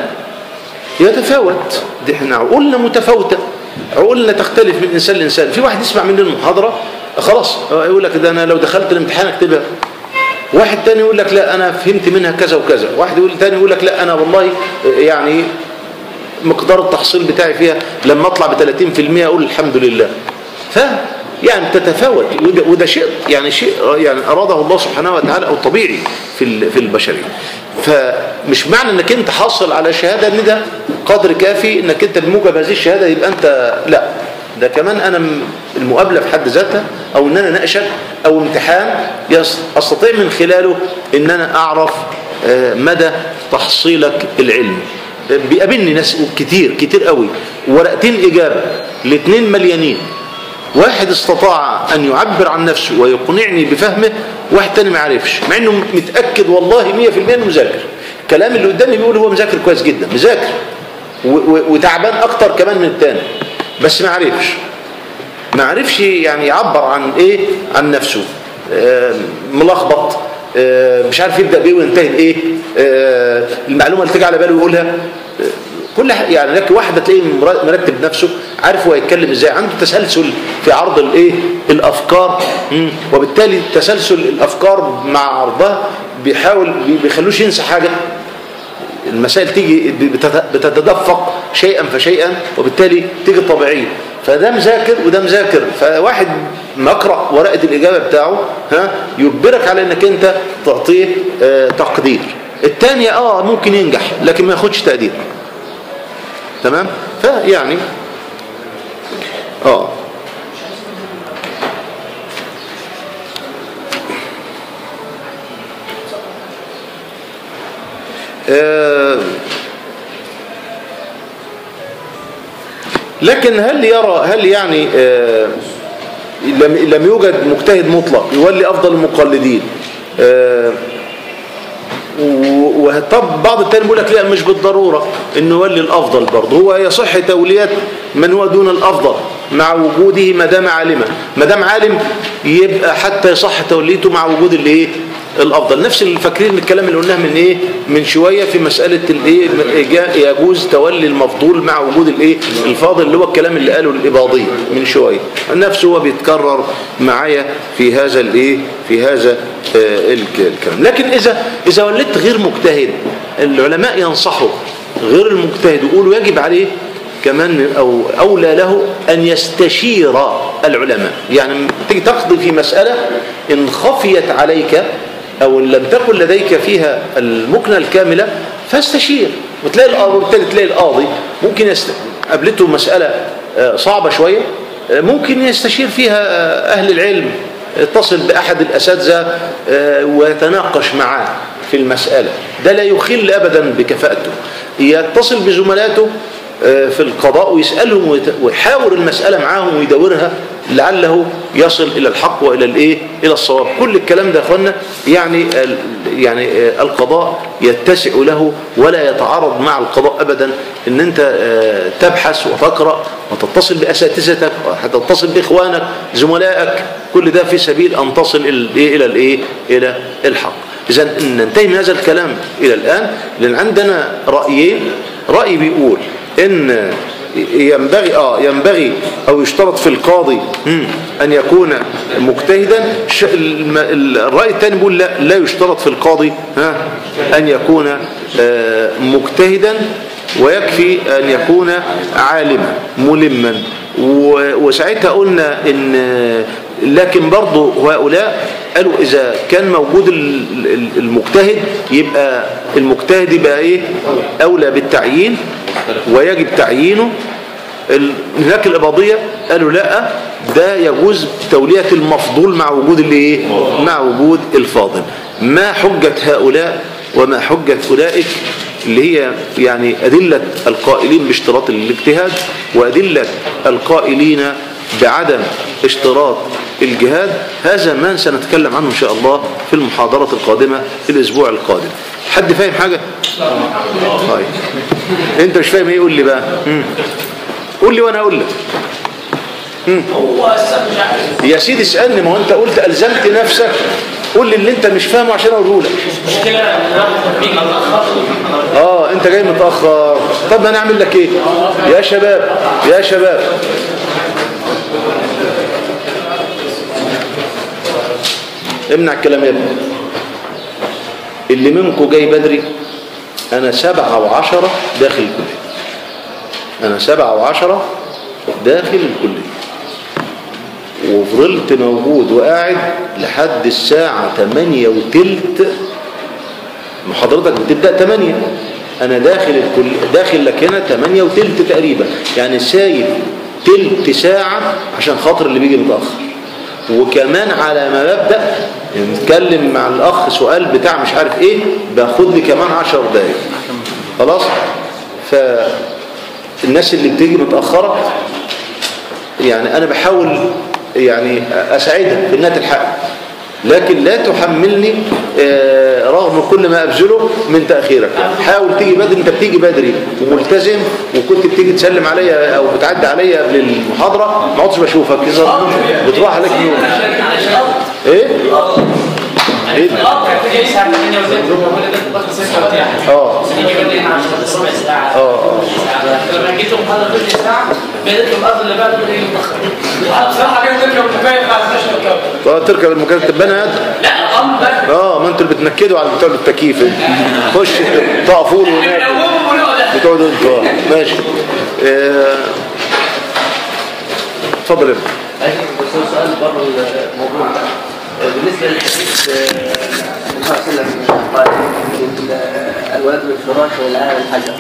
يتفاوت دي احنا عقولنا متفاوتة عقولنا تختلف من إنسان لإنسان في واحد يسمع مني المحاضرة خلاص يقول لك ده أنا لو دخلت الامتحان اكتبها واحد تاني يقول لك لا أنا فهمت منها كذا وكذا واحد يقول تاني يقول لك لا أنا والله يعني مقدار التحصيل بتاعي فيها لما أطلع ب 30% أقول الحمد لله ف يعني تتفاوت وده, وده شيء يعني شيء يعني أراده الله سبحانه وتعالى أو طبيعي في في البشرية فمش معنى انك انت حاصل على شهادة ان ده قدر كافي انك انت بموجب هذه الشهادة يبقى انت لا ده كمان انا المقابلة في حد ذاتها او ان انا ناقشك او امتحان استطيع من خلاله ان انا اعرف مدى تحصيلك العلمي بيقابلني ناس كتير كتير قوي ورقتين اجابة الاثنين مليانين واحد استطاع أن يعبر عن نفسه ويقنعني بفهمه واحد تاني ما عرفش مع أنه متأكد والله 100% أنه مذاكر الكلام اللي قدامي بيقول هو مذاكر كويس جدا مذاكر و- و- وتعبان أكتر كمان من التاني بس ما عرفش ما عرفش يعني يعبر عن ايه عن نفسه آه، ملخبط آه، مش عارف يبدا بايه وينتهي بايه آه، المعلومه اللي تيجي على باله يقولها آه، كل ح- يعني لكن واحد تلاقيه مر- مرتب نفسه عارف هو يتكلم ازاي عنده تسلسل في عرض الايه الافكار مم. وبالتالي تسلسل الافكار مع عرضها بيحاول بي- بيخلوش ينسى حاجه المسائل تيجي بتت- بتتدفق شيئا فشيئا وبالتالي تيجي طبيعية فده مذاكر وده مذاكر فواحد مقرأ ورقة الإجابة بتاعه ها يجبرك على انك انت تعطيه آه تقدير الثانية اه ممكن ينجح لكن ما ياخدش تقدير تمام فيعني اه آه، لكن هل يرى هل يعني آه، لم لم يوجد مجتهد مطلق يولي افضل المقلدين آه، و- وطب بعض التاني بيقول لك لا مش بالضروره انه يولي الافضل برضه هو يصح توليه من هو دون الافضل مع وجوده ما دام عالما ما دام عالم يبقى حتى يصح توليته مع وجود الايه الافضل نفس اللي فاكرين الكلام اللي قلناه من ايه من شويه في مساله الايه جا- يجوز تولي المفضول مع وجود الايه الفاضل اللي هو الكلام اللي قاله الاباضي من شويه نفسه هو بيتكرر معايا في هذا الايه في هذا آه، الك- الكلام لكن اذا اذا ولدت غير مجتهد العلماء ينصحوا غير المجتهد يقولوا يجب عليه كمان أو أولى له أن يستشير العلماء يعني تيجي تقضي في مسألة إن خفيت عليك أو إن لم تكن لديك فيها المكنة الكاملة فاستشير وتلاقي القاضي وبالتالي تلاقي القاضي ممكن يست... قابلته مسألة آه، صعبة شوية آه، ممكن يستشير فيها آه، أهل العلم اتصل بأحد الأساتذة آه، ويتناقش معاه في المسألة ده لا يخل أبدا بكفاءته يتصل بزملاته آه، في القضاء ويسألهم ويت- ويحاور المسألة معاهم ويدورها لعله يصل إلى الحق وإلى الإيه إلى الصواب كل الكلام ده يا أخوانا يعني ال- يعني آه، القضاء يتسع له ولا يتعارض مع القضاء أبدا إن أنت آه، تبحث وتقرأ وتتصل بأساتذتك وتتصل بإخوانك زملائك كل ده في سبيل أن تصل إلى الإيه إلى الإيه إلى الحق إذا ننتهي من هذا الكلام إلى الآن لأن عندنا رأيين رأي بيقول إن ينبغي آه ينبغي أو يشترط في القاضي مم، أن يكون مجتهدا ش- الم- ال- الرأي الثاني بيقول لا لا يشترط في القاضي ها أن يكون آه، مجتهدا ويكفي أن يكون عالما ملما و- وساعتها قلنا إن لكن برضو هؤلاء قالوا إذا كان موجود ال- ال- المجتهد يبقى المجتهد يبقى إيه أولى بالتعيين ويجب تعيينه ال- هناك الإباضية قالوا لا ده يجوز تولية المفضول مع وجود الايه مع وجود الفاضل ما حجة هؤلاء وما حجة أولئك اللي هي يعني أدلة القائلين باشتراط الاجتهاد وأدلة القائلين بعدم اشتراط الجهاد هذا ما سنتكلم عنه إن شاء الله في المحاضرة القادمة في الأسبوع القادم حد فاهم حاجة؟ طيب انت مش فاهم ايه قول لي بقى مم. قول لي وانا اقول لك هو أساسا مش عارف يا سيدي اسالني ما هو انت قلت الزمت نفسك قول لي اللي انت مش فاهمه عشان اقوله لك مشكلة إن أنا بيجي متأخر اه انت جاي متاخر طب ما نعمل لك ايه يا شباب يا شباب امنع الكلام يا ابني اللي منكم جاي بدري انا سبعة وعشرة داخل الكلية انا سبعة وعشرة داخل الكلية وفضلت موجود وقاعد لحد الساعة 8 وتلت محاضرتك بتبدأ 8 انا داخل الكل داخل لك هنا 8 وتلت تقريبا يعني سايب تلت ساعة عشان خاطر اللي بيجي متأخر وكمان على ما ببدأ نتكلم مع الأخ سؤال بتاع مش عارف ايه باخد لي كمان 10 دقايق خلاص فالناس اللي بتيجي متأخرة يعني انا بحاول يعني اساعدها في انها تلحقني لكن لا تحملني آه، رغم كل ما ابذله من تاخيرك حاول تيجي بدري انت بتيجي بدري وملتزم وكنت بتيجي تسلم عليا او بتعدي عليا قبل المحاضره ما عدتش بشوفك اذا بتروح عليك نوم ايه ايه ده؟ اه اه اه لما جيت المحاضره كل ساعه بدات الارض اللي بعده هي المتاخر بصراحه كده تركب الكفايه بتاع 12 كم اه تركب المكان التبانه لا الامر بقى اه ما انتوا اللي بتنكدوا على بتوع التكييف خش تقفوا له هناك بنقومهم ونقعد بتقعدوا انتوا آه، ماشي آه، اتفضل يا ابني. عايز بس هو سؤال بره الموضوع ده بالنسبه للحديث آه، النبي صلى الله عليه وسلم قال ال- الولد بالفراش والعيال الحجر